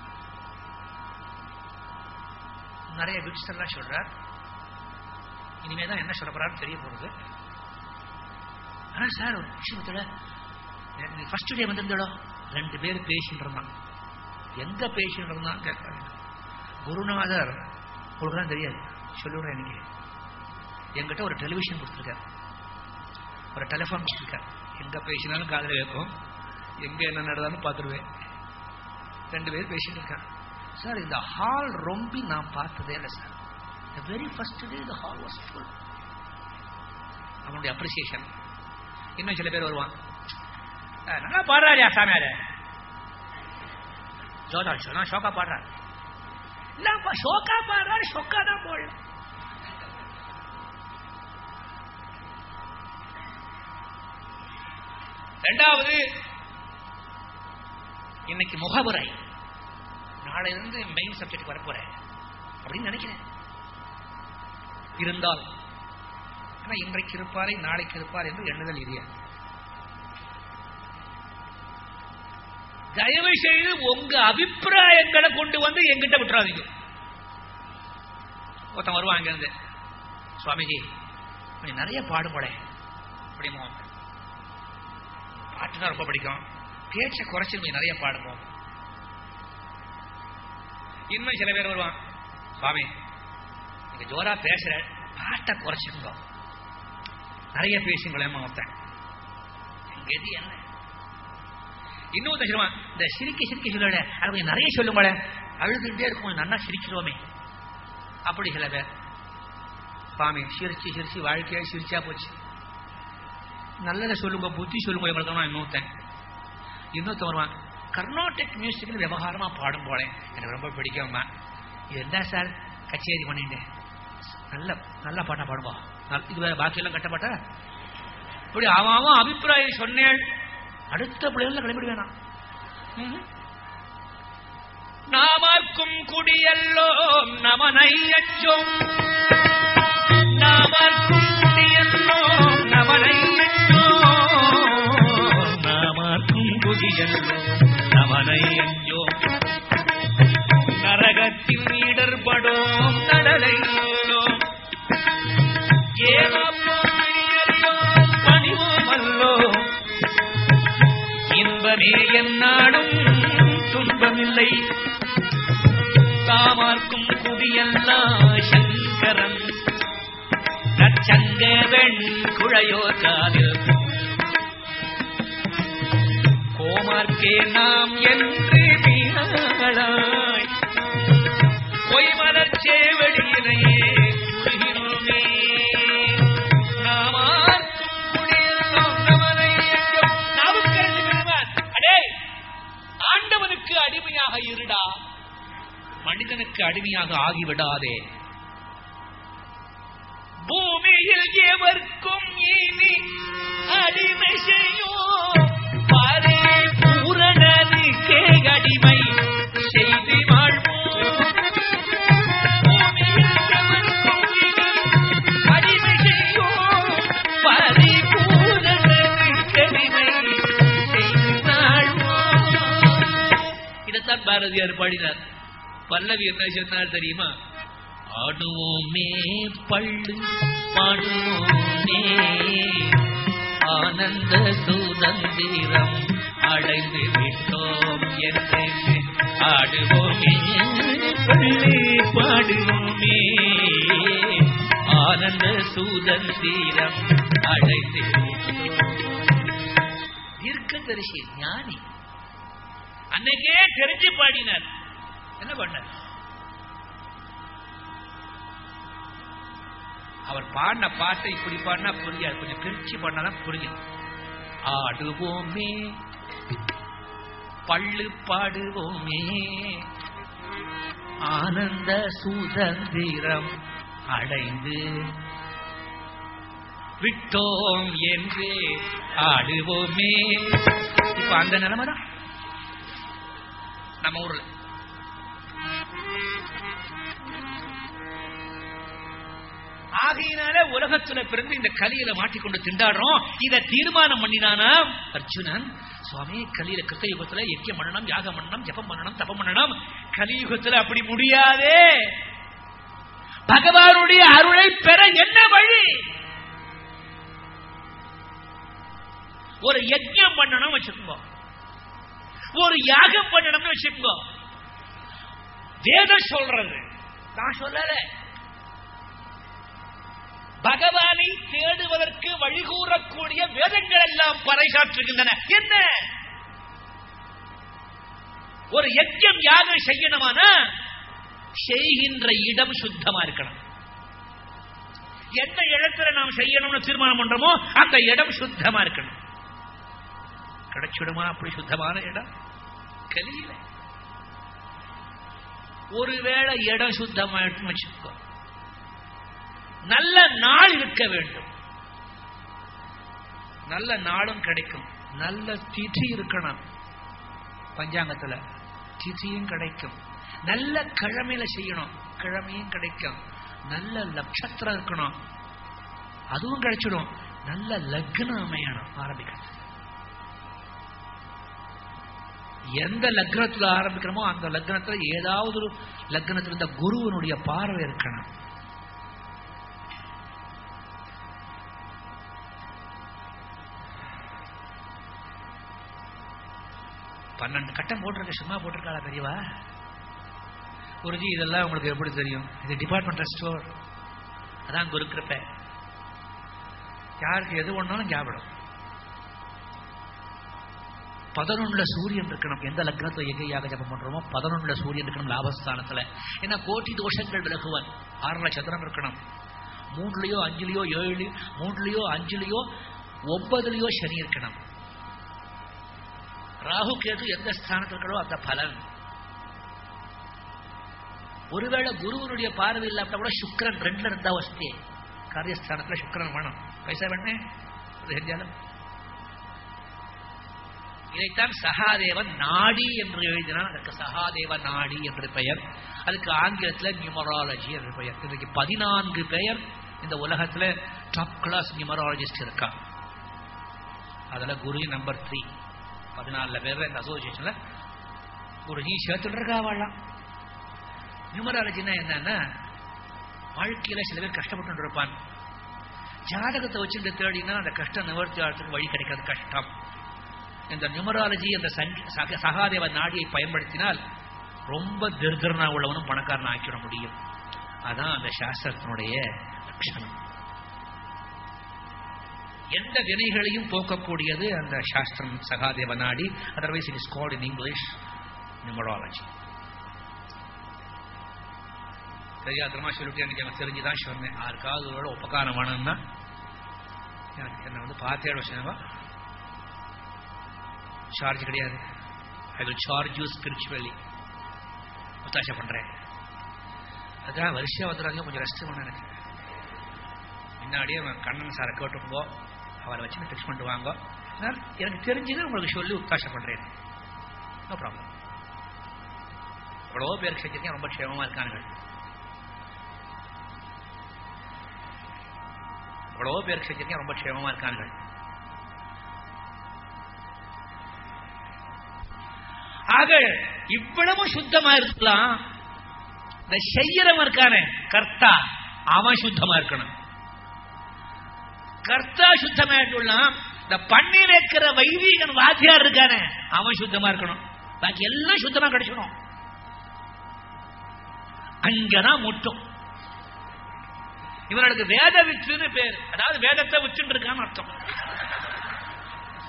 நிறைய விட்ஸ் எல்லாம் சொல்றார் இனிமே தான் என்ன சொல்ல போறான்னு தெரிய போறது ஆனா சார் ஒரு விஷயத்துல ஃபர்ஸ்ட் டே வந்திருந்தோ ரெண்டு பேர் பேசிட்டு இருந்தான் எங்க பேசிட்டு இருந்தான் கேட்கறாங்க குருநாதர் உங்களுக்கு தான் தெரியாது சொல்லுறேன் எனக்கு என்கிட்ட ஒரு டெலிவிஷன் கொடுத்துருக்காரு ஒரு டெலிஃபோன் கொடுத்துருக்காரு எங்க பேசினாலும் காதுல கேட்கும் எங்க என்ன நடந்தாலும் பார்த்துருவேன் ரெண்டு பேர் பேசிட்டு இருக்காங்க சார் இந்த ஹால் ரொம்ப நான் பார்த்ததே இல்லை sir the very first day the hall was full அவனுடைய அப்ரிசியேஷன் இன்னும் சில பேர் வருவான் அஹ், நல்லா பாடுறாரு சாமியாரு ஜோதா சொன்னா ஷோக்கா பாடுறாரு இல்லப்பா ஷோக்கா பாடுறாரு ஷோக்கா தான் போடல ரெண்டாவது இன்னைக்கு முகவுரை நாளையிலிருந்து மெயின் சப்ஜெக்ட் வரப்போறேன் அப்படின்னு நினைக்கிறேன் இருந்தால் ஆனா இன்றைக்கு இருப்பாரை நாளைக்கு இருப்பார் என்று எண்ணுதல் இது தயவு செய்து உங்க அபிப்பிராயங்களை கொண்டு வந்து எங்கிட்ட விட்டுறாதீங்க ஒருத்தன் வருவான் அங்கிருந்து சுவாமிஜி கொஞ்சம் நிறைய பாடுபடேன் அப்படிமோ பாட்டு தான் ரொம்ப பிடிக்கும் பேச்சை குறைச்சி கொஞ்சம் நிறைய பாடுமோ இன்னும் சில பேர் வருவான் சுவாமி நீங்க ஜோரா பேசுற பாட்டை குறைச்சுங்க நிறைய பேசுங்களேம்மா ஒருத்தன் எங்க எது என்ன இன்னொருத்தன் சொல்லுவான் இந்த சிரிக்க சிரிக்க சொல்லல அது கொஞ்சம் நிறைய சொல்லுங்களேன் அழுதுகிட்டே இருக்கும் கொஞ்சம் நல்லா சிரிக்கிறோமே அப்படி சில பேர் சுவாமி சிரிச்சு சிரிச்சு வாழ்க்கையா சிரிச்சா போச்சு நல்லதை சொல்லுங்க புத்தி சொல்லுங்க இவங்களுக்கு இன்னொருத்தன் இன்னொருத்தன் வருவான் கர்நாடிக் மியூசிக்கில் விவகாரமா பாடும் போலேன் எனக்கு ரொம்ப பிடிக்கும்மா இது என்ன சார் கச்சேரி பண்ணிட்டேன் நல்ல நல்ல பாட்டா பாடுவா நல்- இது வேற பாக்கியெல்லாம் கட்டப்பட்ட இப்படி அவன் அவன் அபிப்பிராயம் சொன்னேன் அடுத்த பிள்ளைகள கிளம்பிட வேணாம் ம்ஹும். நாமார்க்கும் குடியல்லோம் நமனை அச்சோம் நாமார்க்கும் குடியல்லோம் நமனை அச்சோம் நாமார்க்கும் குடியல்லோம் நமனை அஞ்சோம் நரகத்தில் இடர்படோம் நடலையோம் ஏமாப்போம் பிரியறியோம் பணிவோம் அல்லோம் இன்பமே என்னாடும் துன்பமில்லை தாமார்க்கும் குடியல்லா சங்கரன் நச்சங்க வெண் குழையோ காதில் கோமார்க்கே நாம் என்று வீணாளாய் பொய்மலர் சேவடியினையே குழுகிறோமே நாமார்க்கும் குடியெல்லாம் நமனை எங்கும் நாவுக்கரசு பெருமான், அடே ஆண்டவனுக்கு அடிமையாக இருடா மனிதனுக்கு அடிமையாக ஆகிவிடாதே பூமியில் எவர்க்கும் இனி அடிமை செய்யும் பரிபூரணனுக்கே அடிமை செய்து வாழ்வோம் பூமியில் எவர்க்கும் இனி அடிமை செய்யும் பரிபூரணனுக்கு அடிமை செய்து வாழ்வோம் இதைத்தான் பாரதியார் பாடினார் பல்லவி என்ன சொன்னார் தெரியுமா ஆடுவோமே பள்ளு பாடுவோமே ஆனந்த சுதந்திரம் அடைந்து விட்டோம் என்று ஆடுவோமே பள்ளி பாடுவோமே ஆனந்த சுதந்திரம் அடைந்து விட்டோம் தீர்க்கதரிசி ஞானி அன்னைக்கே தெரிஞ்சு பாடினார் என்ன பண்ண அவர் பாடின பாட்டை இப்படி பாடினா புரியாது கொஞ்சம் பிரிச்சு பண்ணாதான் புரியும் ஆடுவோமே பள்ளு பாடுவோமே ஆனந்த சுதந்திரம் அடைந்து விட்டோம் என்று ஆடுவோமே இப்ப அந்த நிலைமை தான் நம்ம ஊர்ல ஆகையினால உலகத்துல பிறந்து இந்த கலியில மாட்டிக்கொண்டு திண்டாடுறோம் இத தீர்மானம் பண்ணினானா அர்ஜுனன் சுவாமி கலியில கிருத்தயுகத்துல யக்கியம் பண்ணணும் யாகம் பண்ணணும் ஜபம் பண்ணணும் தபம் பண்ணணும் கலியுகத்துல அப்படி முடியாதே பகவானுடைய அருளை பெற என்ன வழி ஒரு யஜ்யம் பண்ணணும் வச்சுக்கோங்க ஒரு யாகம் பண்ணணும்னு வச்சுக்கோங்க வேதம் சொல்றது நான் சொல்லல பகவானை தேடுவதற்கு வழிகூறக்கூடிய வேதங்கள் எல்லாம் பறைசாற்றுகின்றன என்ன ஒரு யஜ்யம் யாகம் செய்யணுமானா செய்கின்ற இடம் சுத்தமா இருக்கணும் எந்த இடத்துல நாம் செய்யணும்னு தீர்மானம் பண்றோமோ அந்த இடம் சுத்தமா இருக்கணும் கிடைச்சிடுமா அப்படி சுத்தமான இடம் கலியில ஒருவேளை இடம் சுத்தமாயிட்டு வச்சுக்கோ நல்ல நாள் இருக்க வேண்டும் நல்ல நாளும் கிடைக்கும் நல்ல திதி இருக்கணும் பஞ்சாங்கத்துல திதியும் கிடைக்கும் நல்ல கிழமையில செய்யணும் கிழமையும் கிடைக்கும் நல்ல நட்சத்திரம் இருக்கணும் அதுவும் கிடைச்சிடும் நல்ல லக்னம் அமையணும் ஆரம்பிக்கிறது எந்த லக்னத்துல ஆரம்பிக்கிறோமோ அந்த லக்னத்துல ஏதாவது ஒரு லக்னத்தில் இந்த குருவனுடைய பார்வை இருக்கணும் பன்னெண்டு கட்டம் போட்டிருக்க சும்மா போட்டிருக்காளா பெரியவா குருஜி இதெல்லாம் உங்களுக்கு எப்படி தெரியும் இது டிபார்ட்மெண்டல் ஸ்டோர் அதான் குரு கிருப்பை யாருக்கு எது ஒன்றாலும் ஞாபகம் பதினொன்னுல சூரியன் இருக்கணும் எந்த லக்னத்துல எங்கையாக ஜபம் பண்றோமோ பதினொன்னுல சூரியன் இருக்கணும் லாபஸ்தானத்துல ஏன்னா கோட்டி தோஷங்கள் விலகுவன் ஆறுல சந்திரன் இருக்கணும் மூணுலயோ அஞ்சுலயோ ஏழு மூணுலயோ அஞ்சுலயோ ஒன்பதுலயோ சனி இருக்கணும் ராகு கேது எந்த ஸ்தானத்தில் இருக்கிறோ அந்த பலன் ஒருவேளை குருவனுடைய பார்வை இல்லாம கூட சுக்கரன் ரெண்டுல இருந்தா வசதி காரியஸ்தானத்துல சுக்கரன் வேணும் பைசா வேணே செஞ்சாலும் இதைத்தான் சகாதேவன் நாடி என்று எழுதினான் அதற்கு சகாதேவ நாடி என்று பெயர் அதுக்கு ஆங்கிலத்தில் நியூமராலஜி என்று பெயர் இன்றைக்கு பதினான்கு பெயர் இந்த உலகத்துல டாப் கிளாஸ் நியூமராலஜிஸ்ட் இருக்கா அதுல குரு நம்பர் த்ரீ பதினாலுல பேர் இந்த அசோசியேஷன்ல குருஜி சேர்த்துட்டு இருக்கா வாழலாம் நியூமராலஜினா என்னன்னா வாழ்க்கையில சில பேர் கஷ்டப்பட்டு இருப்பான் ஜாதகத்தை வச்சுட்டு தேடினா அந்த கஷ்டம் நிவர்த்தி ஆகிறதுக்கு வழி கிடைக்கிறது கஷ்டம் இந்த நியூமராலஜி அந்த சகாதேவ நாடியை பயன்படுத்தினால் ரொம்ப திருதிரனா உள்ளவனும் பணக்காரன் ஆக்கிட முடியும் அதான் அந்த சாஸ்திரத்தினுடைய லட்சணம் எந்த வினைகளையும் போக்கக்கூடியது அந்த சாஸ்திரம் சகாதேவ நாடி otherwise it is called in English numerology தெரியாதமா சொல்லிட்டு எனக்கு எனக்கு தெரிஞ்சுதான் சொன்னேன் யாருக்காவது ஒரு உபகாரம் வேணும்னா எனக்கு என்னை வந்து பார்த்தே வச்சுனாவா சார்ஜ் கிடையாது I will charge you spiritually ஒத்தாசை பண்றேன் அதான் வரிசையா வந்துடுறாங்க கொஞ்சம் ரெஸ்ட் பண்ண எனக்கு முன்னாடியே கண்ணன் சாரை கேட்டுப்போ அவரை வச்சு ஃபிக்ஸ் பண்ணிட்டு வாங்க எனக்கு தெரிஞ்சது உங்களுக்கு சொல்லி உத்தாசை பண்றேன் நோ ப்ராப்ளம் எவ்வளோ பேருக்கு செஞ்சிருக்கேன் ரொம்ப க்ஷேமமா இருக்கானுங்க எவ்வளவோ பேருக்கு செஞ்சிருக்கேன் ரொம்ப க்ஷேமமா இருக்காங்க ஆக இவ்வளவு சுத்தமா இருக்கலாம் இந்த செய்யறவன் இருக்கானே கர்த்தா அவன் சுத்தமா இருக்கணும் கர்த்தா சுத்தமாயிட்டுலாம் இந்த பண்ணி வைக்கிற வைதிகன் வாத்தியார் இருக்கானே அவன் சுத்தமா இருக்கணும் பாக்கி எல்லாம் சுத்தமா கிடைச்சிடும் அங்கதான் முட்டும் இவர்களுக்கு வேத வித்துன்னு பேர் அதாவது வேதத்தை வித்துட்டு இருக்கான்னு அர்த்தம்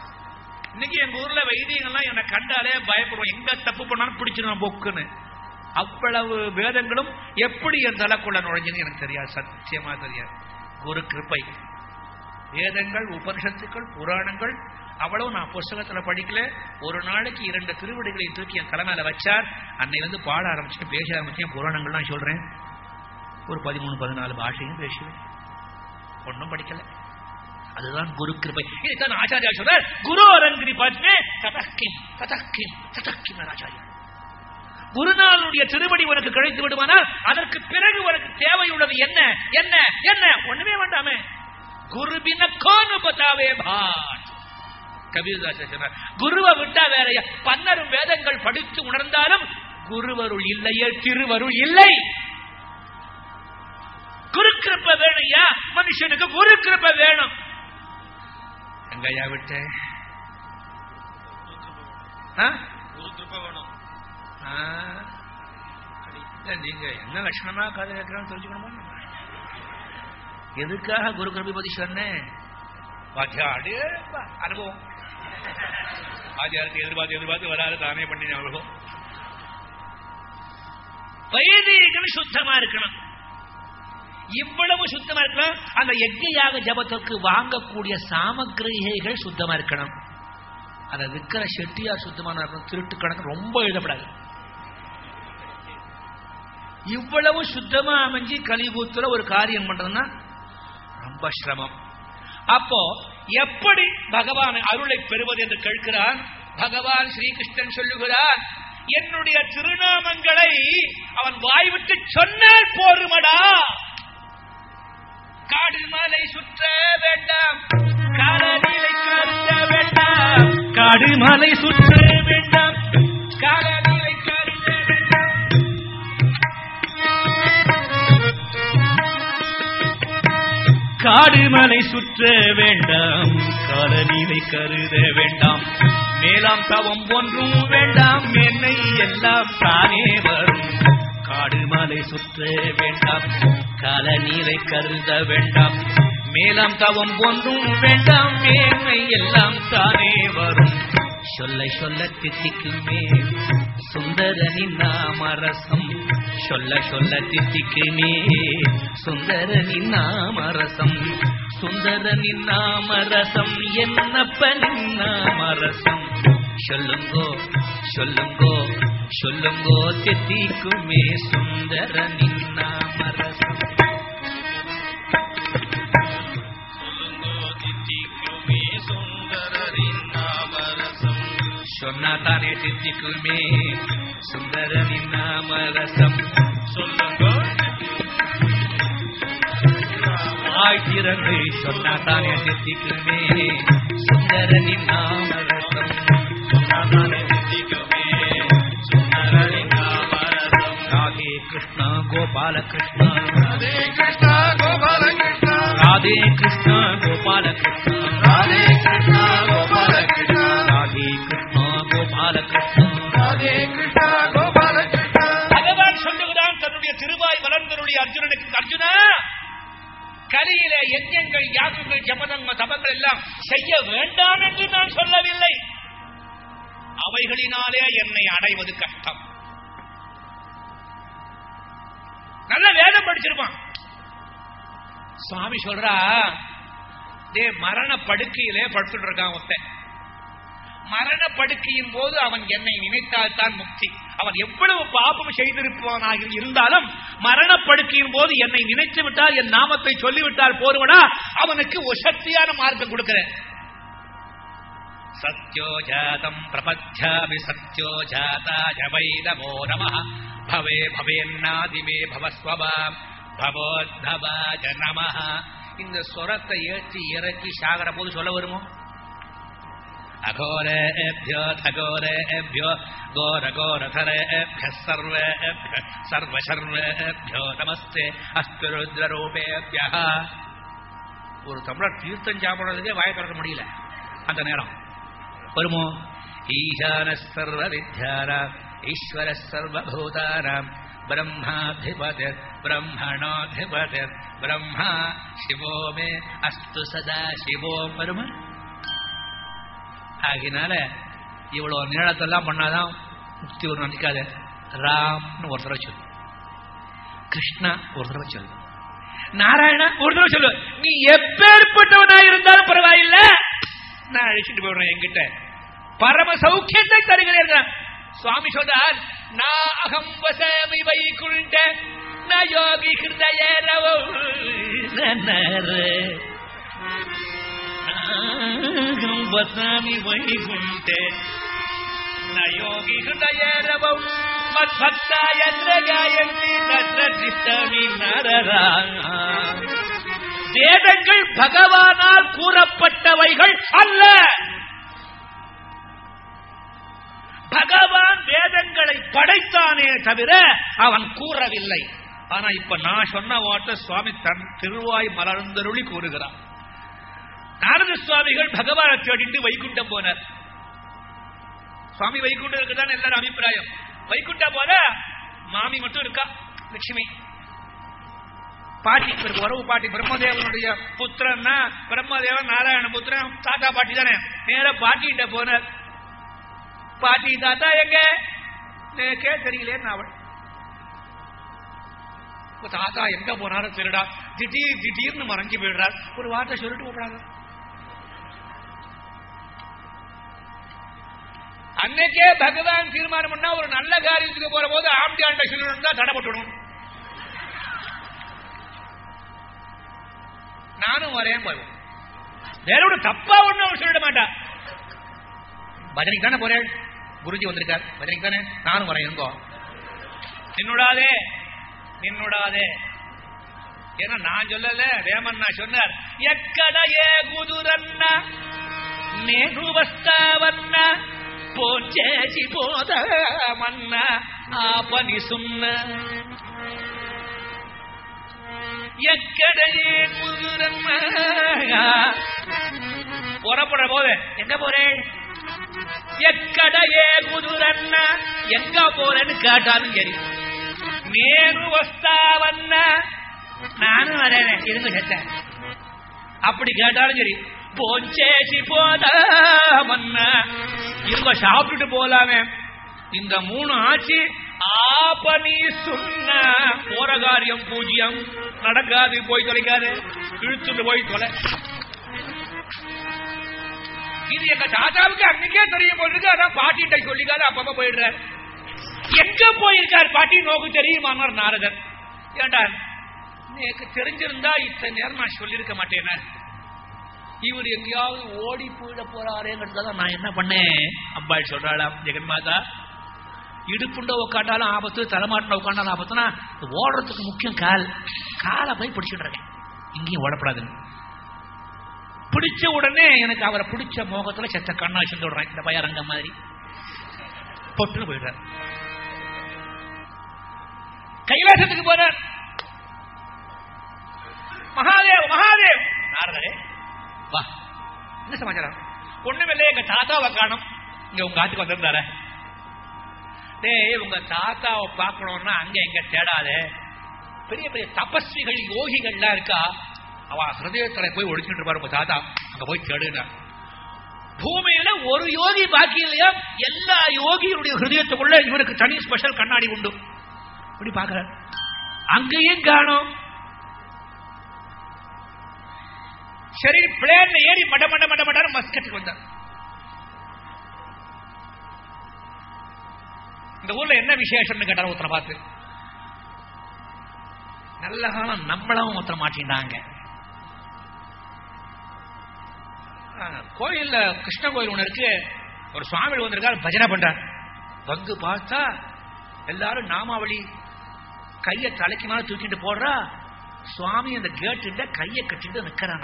இன்னைக்கு எங்க ஊர்ல வைத்தியங்கள்லாம் என்னை கண்டாலே பயப்படுவோம் எங்க தப்பு பண்ணாலும் பிடிச்சிடும் பொக்குன்னு அவ்வளவு வேதங்களும் எப்படி என் தலைக்குள்ள நுழைஞ்சுன்னு எனக்கு தெரியாது சத்தியமா தெரியாது குரு கிருப்பை வேதங்கள் உபனிஷத்துக்கள் புராணங்கள் அவ்வளவு நான் புஸ்தகத்துல படிக்கல ஒரு நாளைக்கு இரண்டு திருவடிகளை தூக்கி என் தலைமையில வச்சார் அன்னை வந்து பாட ஆரம்பிச்சு பேச ஆரம்பிச்சேன் புராணங்கள்லாம் சொல்றேன் ஒரு பதிமூணு பதினாலு பாஷையும் பேசுவேன் ஒன்றும் படிக்கல அதுதான் குரு கிருபை இதுதான் ஆச்சாரியா சொல்றார் குரு அரங்கிரி பார்த்து ததக்கி ததக்கி ததக்கி ஆச்சாரியா குருநாதனுடைய திருவடி உனக்கு கிடைத்து விடுமானால் அதற்கு பிறகு உனக்கு தேவையுள்ளது என்ன என்ன என்ன ஒண்ணுமே வேண்டாமே குருபின கோனு பதாவே பாட் கபீர்தாசர் சொன்னார் குருவை விட்டா வேறையா பன்னரும் வேதங்கள் படித்து உணர்ந்தாலும் குருவருள் இல்லையே திருவருள் இல்லை குருக்கிருப்ப வேணும்யா மனுஷனுக்கு குருக்கிருப்ப வேணும் எங்கய்யா விட்டு ஆ? ஆ. இல்ல, நீங்க என்ன லட்சணமா காதல் கேட்கிறான்னு தெரிஞ்சுக்கணுமா எதுக்காக குரு கிருபை பத்தி சொன்னேன் வாத்தியாடு பா, அனுபவம் வாத்தியாருக்கு எதிர்பார்த்து எதிர்பார்த்து வராது தானே பண்ணி அனுபவம் வைதிகன் சுத்தமா இருக்கணும் இவ்வளவு சுத்தமா இருக்கணும் அந்த யஜ்ஞயாக ஜபத்திற்கு வாங்கக்கூடிய சாமகிரிகைகள் சுத்தமா இருக்கணும் அதை விற்கிற செட்டியார் சுத்தமான இருக்கணும் திருட்டு கணக்கு ரொம்ப எழுதப்படாது இவ்வளவு சுத்தமா அமைஞ்சு கலிபூத்துல ஒரு காரியம் பண்றதுன்னா ரொம்ப சிரமம் அப்போ எப்படி பகவான் அருளை பெறுவது என்று கேட்கிறான் பகவான் ஸ்ரீகிருஷ்ணன் சொல்லுகிறான் என்னுடைய திருநாமங்களை அவன் வாய்விட்டு சொன்னால் போருமடா காடு மலை சுற்ற வேண்டாம் காலநிலை கருத வேண்டாம் காடு மலை சுற்ற வேண்டாம் காலநிலை கருத வேண்டாம் காடு மலை சுற்ற வேண்டாம் காலநிலை கருத வேண்டாம் மேலாம் தவம் ஒன்றும் வேண்டாம் என்னை எல்லாம் தானே வரும் காடு மலை சுற்ற வேண்டாம் காலநீரை கருத வேண்டாம் மேலாம் தவம் ஒன்றும் வேண்டாம் மேன்மை எல்லாம் தானே வரும் சொல்ல சொல்ல தித்திக்குமே சுந்தரனின் நாமரசம் சொல்ல சொல்ல தித்திக்குமே சுந்தரனின் நாமரசம் சுந்தரனின் நாமரசம் என்னப்பனின் நாமரசம் சொல்லுங்கோ சொல்லுங்கோ சொல்லுங்கோ தித்திக்குமே சுந்தரனின் நாமரசம் சொன்னா தானே தித்திக்குமே சுந்தரனின் நாமரசம் சொல்லுங்கோ வாய் திறந்து சொன்னா தானே தித்திக்குமே சுந்தரனின் நாமரசம் சொன்னா தானே தித்திக்குமே சுந்தரனின் நாமரசம் ராதே கிருஷ்ணா கோபால கிருஷ்ணா ராதே கிருஷ்ணா கோபால கிருஷ்ணா ராதே கிருஷ்ணா கோபால கிருஷ்ணா ராதே கிருஷ்ணா கோபால கிருஷ்ணா ராதே கிருஷ்ணா கோபால கிருஷ்ணா ராதே கிருஷ்ணா கோபால கிருஷ்ணா பகவான் சொல்லுகிறான் தன்னுடைய திருவாய் வளர்ந்தருடைய அர்ஜுனனுக்கு அர்ஜுனா கலியில யஜ்யங்கள் யாகங்கள் ஜபதங்க தபங்கள் எல்லாம் செய்ய வேண்டாம் என்று நான் சொல்லவில்லை அவைகளினாலே என்னை அடைவது கஷ்டம் நல்ல வேதம் படிச்சிருப்பான் சுவாமி சொல்றா டே மரண படுக்கையிலே படுத்துட்டு இருக்கான் ஒருத்தன் மரண படுக்கையின் போது அவன் என்னை நினைத்தால் தான் முக்தி அவன் எவ்வளவு பாபம் செய்திருப்பவனாக இருந்தாலும் மரண படுக்கையின் போது என்னை நினைத்து விட்டால் என் நாமத்தை சொல்லிவிட்டால் போருவனா அவனுக்கு ஒசக்தியான மார்க்கம் கொடுக்கிறேன் சத்யோ ஜாதம் பிரபத்யாமி சத்யோ ஜாதாய வை நமோ நம பவே பவேன்னாதிமே பவஸ்வபாம் பவோத்பவாஜ நம இந்த சொரத்தை ஏற்றி இறக்கி சாகர போது சொல்ல வருமோ अघोरेभ्यो खगोरेभ्यो घोरघोरधरेभ्यः सर्वेभ्यः सर्वशर्वेभ्यो நமஸ்தே அஸ்து ருத்ரரூபேபியः ஒரு தமிழர் தீர்த்தம் சாப்பிடுறதுக்கே வாய திறக்க முடியல அந்த நேரம் வருமோ ஈசான சர்வ வித்யாராம் ஈஸ்வர சர்வபூதாராம் பிரம்மாதிபதிர் பிரம்மணோதிபதிர் பிரம்மா சிவோ மே அஸ்து சதா சிவோ வருமா ஆகினால இவ்வளவு நீளத்தெல்லாம் பண்ணாதான் முக்தி ஒரு நினைக்காத ராம்னு ஒரு தடவை சொல்லு கிருஷ்ணா ஒரு தடவை சொல்லு நாராயணா ஒரு தடவை சொல்லு நீ எப்பேற்பட்டவனா இருந்தாலும் பரவாயில்ல நான் அழிச்சிட்டு போயிடுறேன் என்கிட்ட பரம சௌக்கியத்தை தருகிறேன் சுவாமி சொல்றார் நான் அகம் வசமி வைகுண்ட ந யோகி ஹிருதய ரவோ அகம் வசாமி வைகுண்ட ந யோகி ஹிருதய ரவோ மத்பக்தா யத்ர காயந்தி தத்ர சித்தமி நரரா வேதங்கள் பகவானால் கூறப்பட்டவைகள் அல்ல பகவான் வேதங்களை படைத்தானே தவிர அவன் கூறவில்லை ஆனா இப்ப நான் சொன்ன வார்த்தை சுவாமி தன் திருவாய் மலர்ந்தருளி கூறுகிறார் நாரத சுவாமிகள் பகவானை தேடிட்டு வைகுண்டம் போனார் சுவாமி வைகுண்டம் தான் எல்லாரும் அபிப்பிராயம் வைகுண்டம் போல மாமி மட்டும் இருக்கா லட்சுமி பாட்டி இவருக்கு உறவு பாட்டி பிரம்மதேவனுடைய புத்திரன்னா பிரம்மதேவன் நாராயண புத்திரன் தாத்தா பாட்டி தானே நேர பாட்டிகிட்ட போனார் பாட்டி தாத்தா எங்க எனக்கே தெரியலேன்னு அவள் இப்ப தாத்தா எங்க போனாலும் திருடா திடீர் திடீர்னு மறைஞ்சு போயிடுறார் ஒரு வார்த்தை சொல்லிட்டு போடுறாங்க அன்னைக்கே பகவான் தீர்மானம் பண்ணா ஒரு நல்ல காரியத்துக்கு போற போது ஆம்டி ஆண்ட சொல்லணும் தான் தடைப்பட்டுடும் நானும் வரேன் போய் வேற ஒரு தப்பா ஒண்ணும் அவன் சொல்லிட மாட்டா பஜனைக்கு தானே போறேன் குருஜி வந்திருக்கார் பஜனைக்கு தானே நானும் வரேன் இருங்கோ நின்னுடாதே நின்னுடாதே ஏன்னா நான் சொல்லல வேமண்ணா சொன்னார் எக்கடையே குதுரண்ண నేను వస్తావన్నా పోచేసి పోదామన్నా ఆ పని సున్న ఎక్కడయే కుదురన్నా புறப்பட போது எங்க போறேன் ఎక్కడయే కుదురన్నా எங்க போறேன்னு கேட்டாலும் சரி నేను వస్తావన్నా நானும் வரேன் இருங்க செத்தேன் அப்படி கேட்டாலும் சரி போச்சேசி போதாமன்னா இருங்க சாப்பிட்டுட்டு போலாமே இந்த மூணு ஆச்சு ஆபனி சொன்ன போற காரியம் பூஜ்யம் நடக்காது போய் தொலைக்காது இழுத்துட்டு போய் தொலை இது எங்க தாத்தாவுக்கு அன்னைக்கே தெரிய போயிருக்கு அதான் பாட்டிகிட்ட சொல்லிக்காது அப்பப்ப போயிடுற எங்க போயிருக்கார் பாட்டி நோக்கு தெரியுமானார் நாரதர் ஏண்டா எனக்கு தெரிஞ்சிருந்தா இத்தனை நேரம் நான் சொல்லியிருக்க மாட்டேனா இவர் எங்கேயாவது ஓடி போயிட போறாரேங்கிறதுக்காக நான் என்ன பண்ணேன் அம்பாள் சொல்றாளாம் ஜெகன்மாதா இடுப்புண்ட உட்காண்டாலும் ஆபத்து தலைமாட்டில் உட்காண்டாலும் ஆபத்துனா ஓடுறதுக்கு முக்கியம் கால் காலை போய் பிடிச்சிட்டு இருக்கேன் இங்கேயும் ஓடப்படாதுன்னு பிடிச்ச உடனே எனக்கு அவரை பிடிச்ச மோகத்துல செத்த கண்ணா வச்சு விடுறேன் இந்த பையரங்க மாதிரி பொட்டுன்னு போயிடுறார் கைலாசத்துக்கு போறார் மகாதேவ் மகாதேவ் நாரதரே வா என்ன சமாச்சாரம் ஒண்ணுமில்லை எங்க தாத்தாவை காணும் இங்க உங்க ஆத்துக்கு வந்திருந்தார டேய் உங்க தாத்தாவை பார்க்கணும்னா அங்க எங்க தேடாதே பெரிய பெரிய தபஸ்விகள் யோகிகள்லாம் இருக்கா அவ ஹிருதயத்துல போய் ஒழிச்சுட்டு இருப்பாரு உங்க தாத்தா அங்க போய் தேடுனா பூமியில ஒரு யோகி பாக்கி இல்லையா எல்லா யோகியுடைய ஹிருதயத்துக்குள்ள இவருக்கு தனி ஸ்பெஷல் கண்ணாடி உண்டு அப்படி பாக்குற அங்கேயும் காணும் சரி பிளேன்ல ஏறி மட மட மட மட மஸ்கட்டுக்கு வந்தார் இந்த ஊர்ல என்ன விசேஷம்னு கேட்டார் ஒருத்தரை பார்த்து நல்ல காலம் நம்மளும் ஒருத்தர் மாட்டினாங்க கோயில்ல கிருஷ்ண கோயில் ஒண்ணு இருக்கு ஒரு சுவாமி வந்திருக்காரு பஜனை பண்றார் வந்து பார்த்தா எல்லாரும் நாமாவளி கைய தலைக்கு மேல தூக்கிட்டு போடுறா சுவாமி அந்த கேட்டு கையை கட்டிட்டு நிக்கிறானா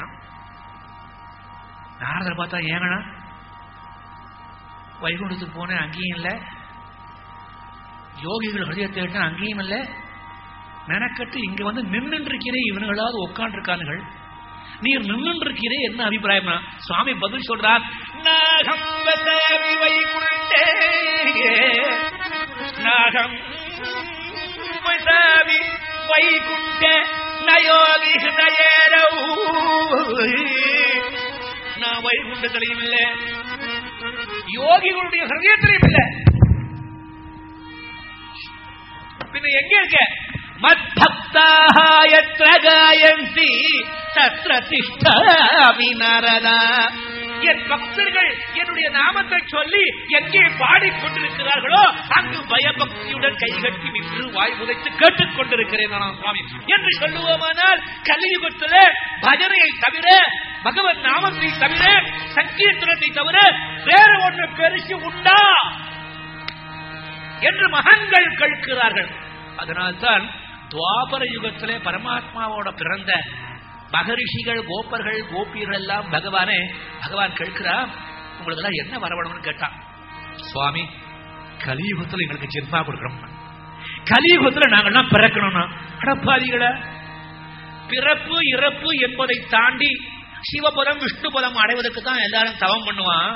நாரதர் பார்த்தா ஏங்கண்ணா வைகுண்டத்துக்கு போனேன் அங்கேயும் இல்லை யோகிகள் ஹிருதயத்தை அங்கேயும் இல்லை மெனக்கட்டு இங்க வந்து நின்று இருக்கிறே இவனுங்களாவது உட்காண்டிருக்கானுகள் நீர் நின்று இருக்கிறே என்ன அபிப்பிராயம் சுவாமி பதில் சொல்றார் நாகம் வசவி வைகுண்டே நாகம் வசவி வைகுண்ட நயோகி ஹிருதயரவு நான் வைகுண்டத்திலையும் இல்லை யோகிகளுடைய ஹிருதயத்திலையும் இல்லை பின்ன எங்க இருக்க மத்பக்தாக எத்திர காயந்தி தத்ர திஷ்டாமி நரதா என் பக்தர்கள் என்னுடைய நாமத்தை சொல்லி எங்கே பாடிக்கொண்டிருக்கிறார்களோ அங்கு பயபக்தியுடன் கைகட்டி நின்று வாய் உதைத்து கேட்டுக் கொண்டிருக்கிறேன் நான் சுவாமி என்று சொல்லுவோமானால் கலியுகத்திலே பஜனையை தவிர பகவன் நாமத்தை தவிர சங்கீர்த்தனத்தை தவிர வேற ஒன்று பெருசு உண்டா என்று மகான்கள் கேட்கிறார்கள் அதனால்தான் துவாபர யுகத்திலே பரமாத்மாவோட பிறந்த மகரிஷிகள் கோப்பர்கள் கோபியர்கள் எல்லாம் பகவானே பகவான் கேட்கிறான் உங்களுக்கு எல்லாம் என்ன வரவணும்னு கேட்டான் சுவாமி கலியுகத்துல எங்களுக்கு ஜென்மா கொடுக்கணும் கலியுகத்துல நாங்கெல்லாம் பிறக்கணும்னா அடப்பாதிகளை பிறப்பு இறப்பு என்பதை தாண்டி சிவபதம் விஷ்ணுபதம் அடைவதற்கு தான் எல்லாரும் தவம் பண்ணுவான்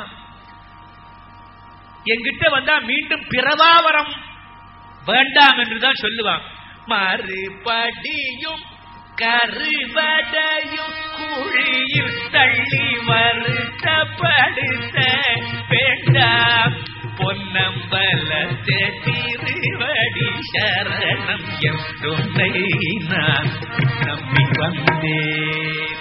என்கிட்ட வந்தா மீண்டும் பிறவாவரம் வேண்டாம் என்றுதான் சொல்லுவான் மறுபடியும் கருவடையும் குழியில் தள்ளி வருத்தப்படுத்த வேண்டாம் பொன்னம்பலத்தை திருவடி சரணம் என்றொன்றை நான் நம்பி வந்தேன்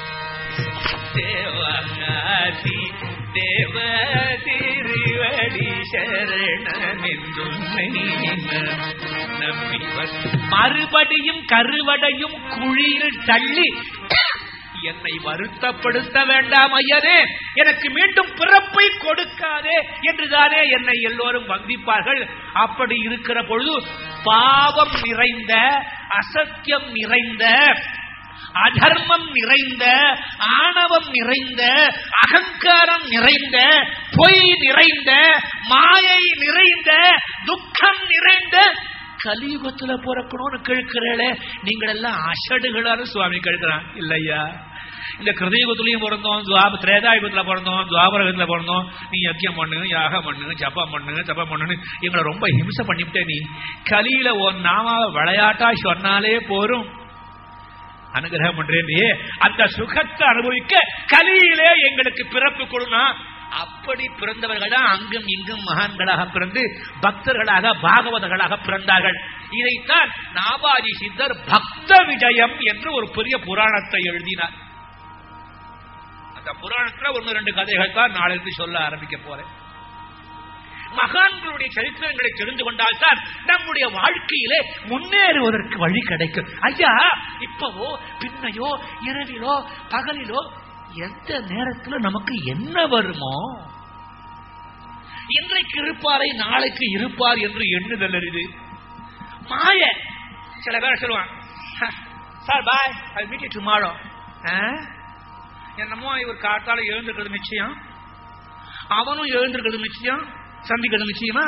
தேவாதி தேவ திருவடி சரணமென்றும் நம்பி வந்த- மறுபடியும் கருவடையும் குழியில் தள்ளி என்னை வருத்தப்படுத்த வேண்டாம் ஐயனே எனக்கு மீண்டும் பிறப்பை கொடுக்காதே என்றுதானே என்னை எல்லோரும் வந்திப்பார்கள் அப்படி இருக்கிற பொழுது பாவம் நிறைந்த அசத்தியம் நிறைந்த அதர்மம் நிறைந்த ஆணவம் நிறைந்த அகங்காரம் நிறைந்த பொய் நிறைந்த மாயை நிறைந்த துக்கம் நிறைந்த கலியுகத்துல பிறக்கணும்னு கேட்கிறேளே நீங்கள் எல்லாம் அசடுகளான சுவாமி கேட்கிறான் இல்லையா இந்த கிருதயுகத்திலையும் பிறந்தோம் துவாப திரேதாயுகத்துல பிறந்தோம் துவாபரகத்துல பிறந்தோம் நீ யக்கியம் பண்ணு யாகம் பண்ணு ஜப்பம் பண்ணு ஜப்பம் பண்ணுன்னு எங்களை ரொம்ப ஹிம்சை பண்ணிவிட்டே நீ கலியில ஒரு நாமாவை விளையாட்டா சொன்னாலே போரும் அனுகிரகம் பண்றேன் அந்த சுகத்தை அனுபவிக்க கலியிலே எங்களுக்கு பிறப்பு கொடுனா அப்படி பிறந்தவர்கள் தான் அங்கும் இங்கும் மகான்களாக பிறந்து பக்தர்களாக பாகவதர்களாக பிறந்தார்கள் இதைத்தான் நாபாஜி சித்தர் பக்த விஜயம் என்று ஒரு பெரிய புராணத்தை எழுதினார் அந்த புராணத்துல ஒன்னு ரெண்டு கதைகள் தான் நாளைக்கு சொல்ல ஆரம்பிக்க போறேன் மகான்களுடைய சரித்திரங்களை தெரிந்து கொண்டால்தான் நம்முடைய வாழ்க்கையிலே முன்னேறுவதற்கு வழி கிடைக்கும் ஐயா இப்பவோ பின்னையோ இரவிலோ பகலிலோ எந்த நேரத்துல நமக்கு என்ன வருமோ இன்றைக்கு இருப்பாரை நாளைக்கு இருப்பார் என்று எண்ணுதல் அரிது மாய சில பேர் சொல்லுவான் sir bye I meet you tomorrow என்னமோ இவர் காத்தால எழுந்திருக்கிறது நிச்சயம் அவனும் எழுந்திருக்கிறது நிச்சயம் சந்திக்கிறது நிச்சயமா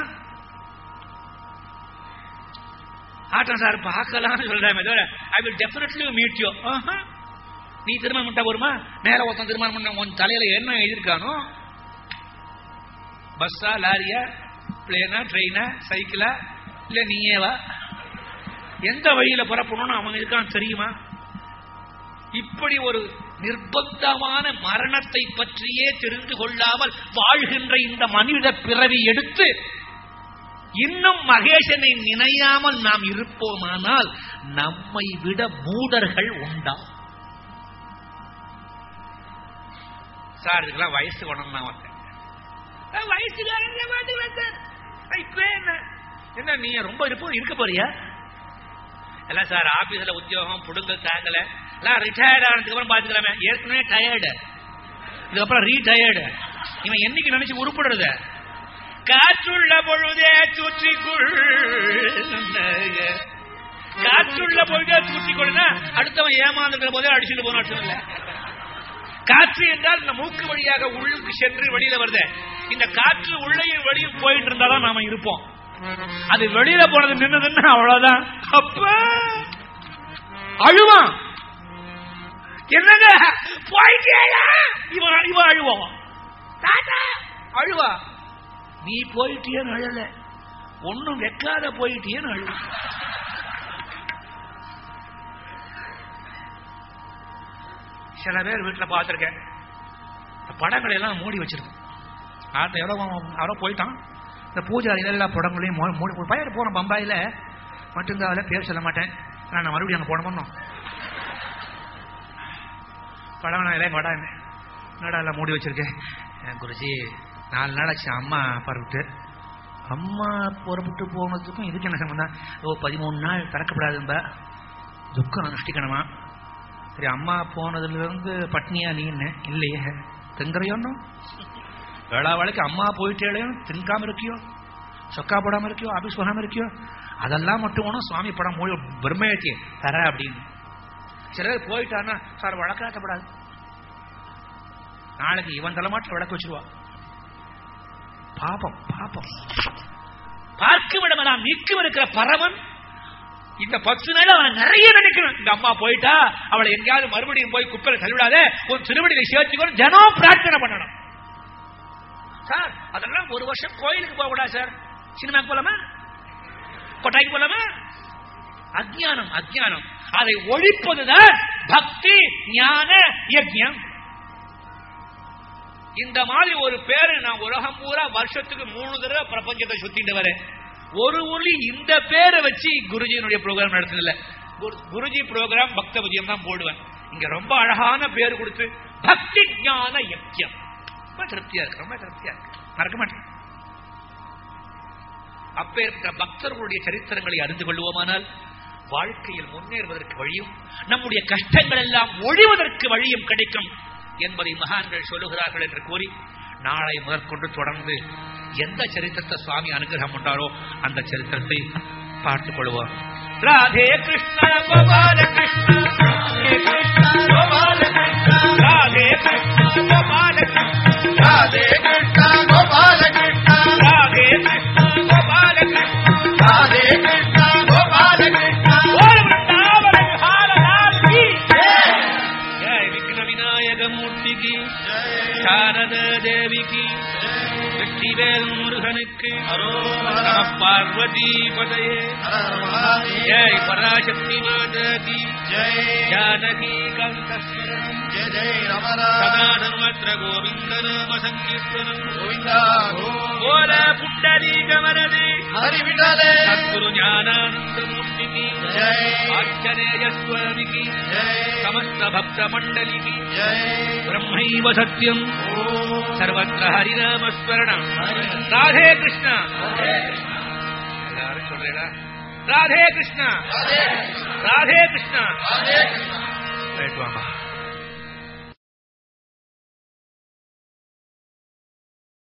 ஆட்டம் சார் பார்க்கலாம்னு சொல்றேன் தவிர I will definitely meet you நீ திருமணம் பண்ணிட்டா போருமா மேல ஒருத்தன் திருமணம் பண்ண உன் தலையில என்ன எழுதியிருக்கானோ பஸ்ஸா லாரியா பிளேனா ட்ரெயினா சைக்கிளா இல்ல நீயேவா எந்த வழியில புறப்படணும்னு அவன் இருக்கான் தெரியுமா இப்படி ஒரு நிர்பந்தமான மரணத்தை பற்றியே தெரிந்து கொள்ளாமல் வாழ்கின்ற இந்த மனித பிறவி எடுத்து இன்னும் மகேசனை நினையாமல் நாம் இருப்போமானால் நம்மை விட மூடர்கள் உண்டா சார் இதுக்கெல்லாம் வயசு வேணும் நான் வந்தேன் வயசுக்காரங்க மாட்டுவேன் சார் இப்ப என்ன என்ன நீ ரொம்ப இருப்போம் இருக்க போறியா எல்லாம் சார் ஆபீஸ்ல உத்தியோகம் புடுங்கல் தாங்கல எல்லாம் ரிட்டையர்ட் ஆனதுக்கு அப்புறம் பாத்துக்கலாமே ஏற்கனவே டயர்டு இதுக்கப்புறம் ரீடயர்டு இவன் என்னைக்கு நினைச்சு உருப்படுறத காற்றுள்ள பொழுதே தூற்றிக்குள் காற்றுள்ள பொழுதே தூற்றிக்கொள்ளுனா அடுத்தவன் ஏமாந்துக்கிற போதே அடிச்சுட்டு போன அர்த்தம் இல்ல காற்று என்றால் இந்த மூக்கு வழியாக உள்ளுக்கு சென்று வெளியில வருது இந்த காற்று உள்ளையும் வெளியும் போயிட்டு இருந்தாதான் நாம இருப்போம் அது வெளியில போனது நின்னதுன்னா அவ்வளவுதான் அப்ப அழுவான் என்னங்க போயிட்டேடா இவன் இவன் அழுவான் தாத்தா அழுவா நீ போயிட்டியன்னு அழல ஒன்னும் வைக்காத போயிட்டியன்னு அழுவ சில பேர் வீட்டுல பார்த்திருக்கேன் இந்த படங்களை எல்லாம் மூடி வச்சிருக்கோம் ஆட்ட எவ்வளோ யாரோ போயிட்டான் இந்த பூஜாரிகள் எல்லா படங்களையும் மூ- மூடி ஒரு பையன் போன பம்பாயில மட்டுங்காவில பேர் சொல்ல மாட்டேன் ஆனா நான் மறுபடியும் அங்க போனோமோ பழவனா இல்லை வடா என்னடா எல்லாம் மூடி வச்சிருக்கேன் அஹ் குருஜி நாலு நாள் ஆச்சு அம்மா பரவிட்டு அம்மா புறப்பட்டு போனதுக்கும் இதுக்கு என்ன சம்பந்தம் ஓ பதிமூணு நாள் திறக்கப்படாதும்பா துக்கம் அனுஷ்டிக்கணுமா சரி அம்மா போனதுல இருந்து பட்னியா நீன்னு இல்லையே திங்கறையோன்னு வேளா வேலைக்கு அம்மா போயிட்டேளையும் தின்காம இருக்கியோ சொக்கா போடாம இருக்கியோ ஆபீஸ் போகாம இருக்கியோ அதெல்லாம் மட்டும் ஒன்றும் சுவாமி படம் மூடி பிரம்மேத்தி தர அப்படின்னு சிலர் போயிட்டான்னா சார் வழக்காக்கப்படாது நாளைக்கு இவன் தலைமாட்டில் விளக்கு வச்சிருவா பாபம் பாபம் பார்க்க விடமெல்லாம் நீக்கம் இருக்கிற பரமன் இந்த பத்து நாள் அவன் நிறைய நினைக்கணும் இந்த அம்மா போயிட்டா அவளை எங்கேயாவது மறுபடியும் போய் குப்பையில தள்ளிவிடாத உன் திருவடியில சேர்த்துக்கணும் ஜனம் பிரார்த்தனை பண்ணணும் சார் அதெல்லாம் ஒரு வருஷம் கோயிலுக்கு போக கூடாது சார் சினிமாக்கு போலாமா கொட்டாய்க்கு போலாமா அஜ்ஞானம் அஜ்ஞானம் அதை ஒழிப்பதுதான் பக்தி ஞான யஜ்யம் இந்த மாதிரி ஒரு பேரு நான் உலகம் பூரா வருஷத்துக்கு மூணு தடவை பிரபஞ்சத்தை சுத்திட்டு வரேன் ஒரு ஒளி இந்த பேரை வச்சு குருஜியினுடைய ப்ரோக்ராம் நடத்தல குருஜி ப்ரோக்ராம் பக்த விஜயம் தான் போடுவேன் இங்க ரொம்ப அழகான பேர் கொடுத்து பக்தி ஞான யஜ்யம் ரொம்ப திருப்தியா இருக்கு ரொம்ப திருப்தியா இருக்கு மறக்க மாட்டேன் அப்பேற்பட்ட பக்தர்களுடைய சரித்திரங்களை அறிந்து கொள்வோமானால் வாழ்க்கையில் முன்னேறுவதற்கு வழியும் நம்முடைய கஷ்டங்கள் எல்லாம் ஒழிவதற்கு வழியும் கிடைக்கும் என்பதை மகான்கள் சொல்லுகிறார்கள் என்று கூறி நாளை முதற்கொண்டு தொடர்ந்து எந்த சரித்திரத்தை சுவாமி அனுகிரகம் கொண்டாரோ அந்த சரித்திரத்தை பார்த்துக் கொள்வோம் ராதே கிருஷ்ண கோபால கிருஷ்ண கோபால கிருஷ்ண ராதே கிருஷ்ண கோபால கிருஷ்ண ராதே கிருஷ்ண கோபால கிருஷ்ண ராதே கிருஷ்ண கோபால கிருஷ்ண ராதே கிருஷ்ண கோபால கிருஷ்ண ஒரு விருந்தாவன விஹார லால் கி ஜெய் ஜெய் விக்ன விநாயக மூர்த்திக்கு சாரத தேவிக்கு வெற்றிவேல் முருகனுக்கு நம பார்வதி பதையே ஜெய் பராசக்தி மாதகி ஜானகி கந்தஸ்மரணம் ஜெய ஜெய ரமரா சதா சர்வத்திர கோவிந்த நாம சங்கீர்த்தனம் கோவிந்தா கோல புண்டரீக வரதே ஹரி விடலே சத்குரு ஞானானந்த மூர்த்திக்கு ஜெய் ஆச்சரேய சுவாமிக்கு ஜெய் समस्त भक्त मंडली की ஜெய் ब्रह्मैव सत्यम ஓம் सर्वत्र हरिनाम स्मरण ஹரி राधे कृष्ण ராதே எல்லாரும் சொல்றீங்களா ராதே கிருஷ்ணா ராதே ராதே கிருஷ்ணா ராதே கிருஷ்ண ரைட் வாமா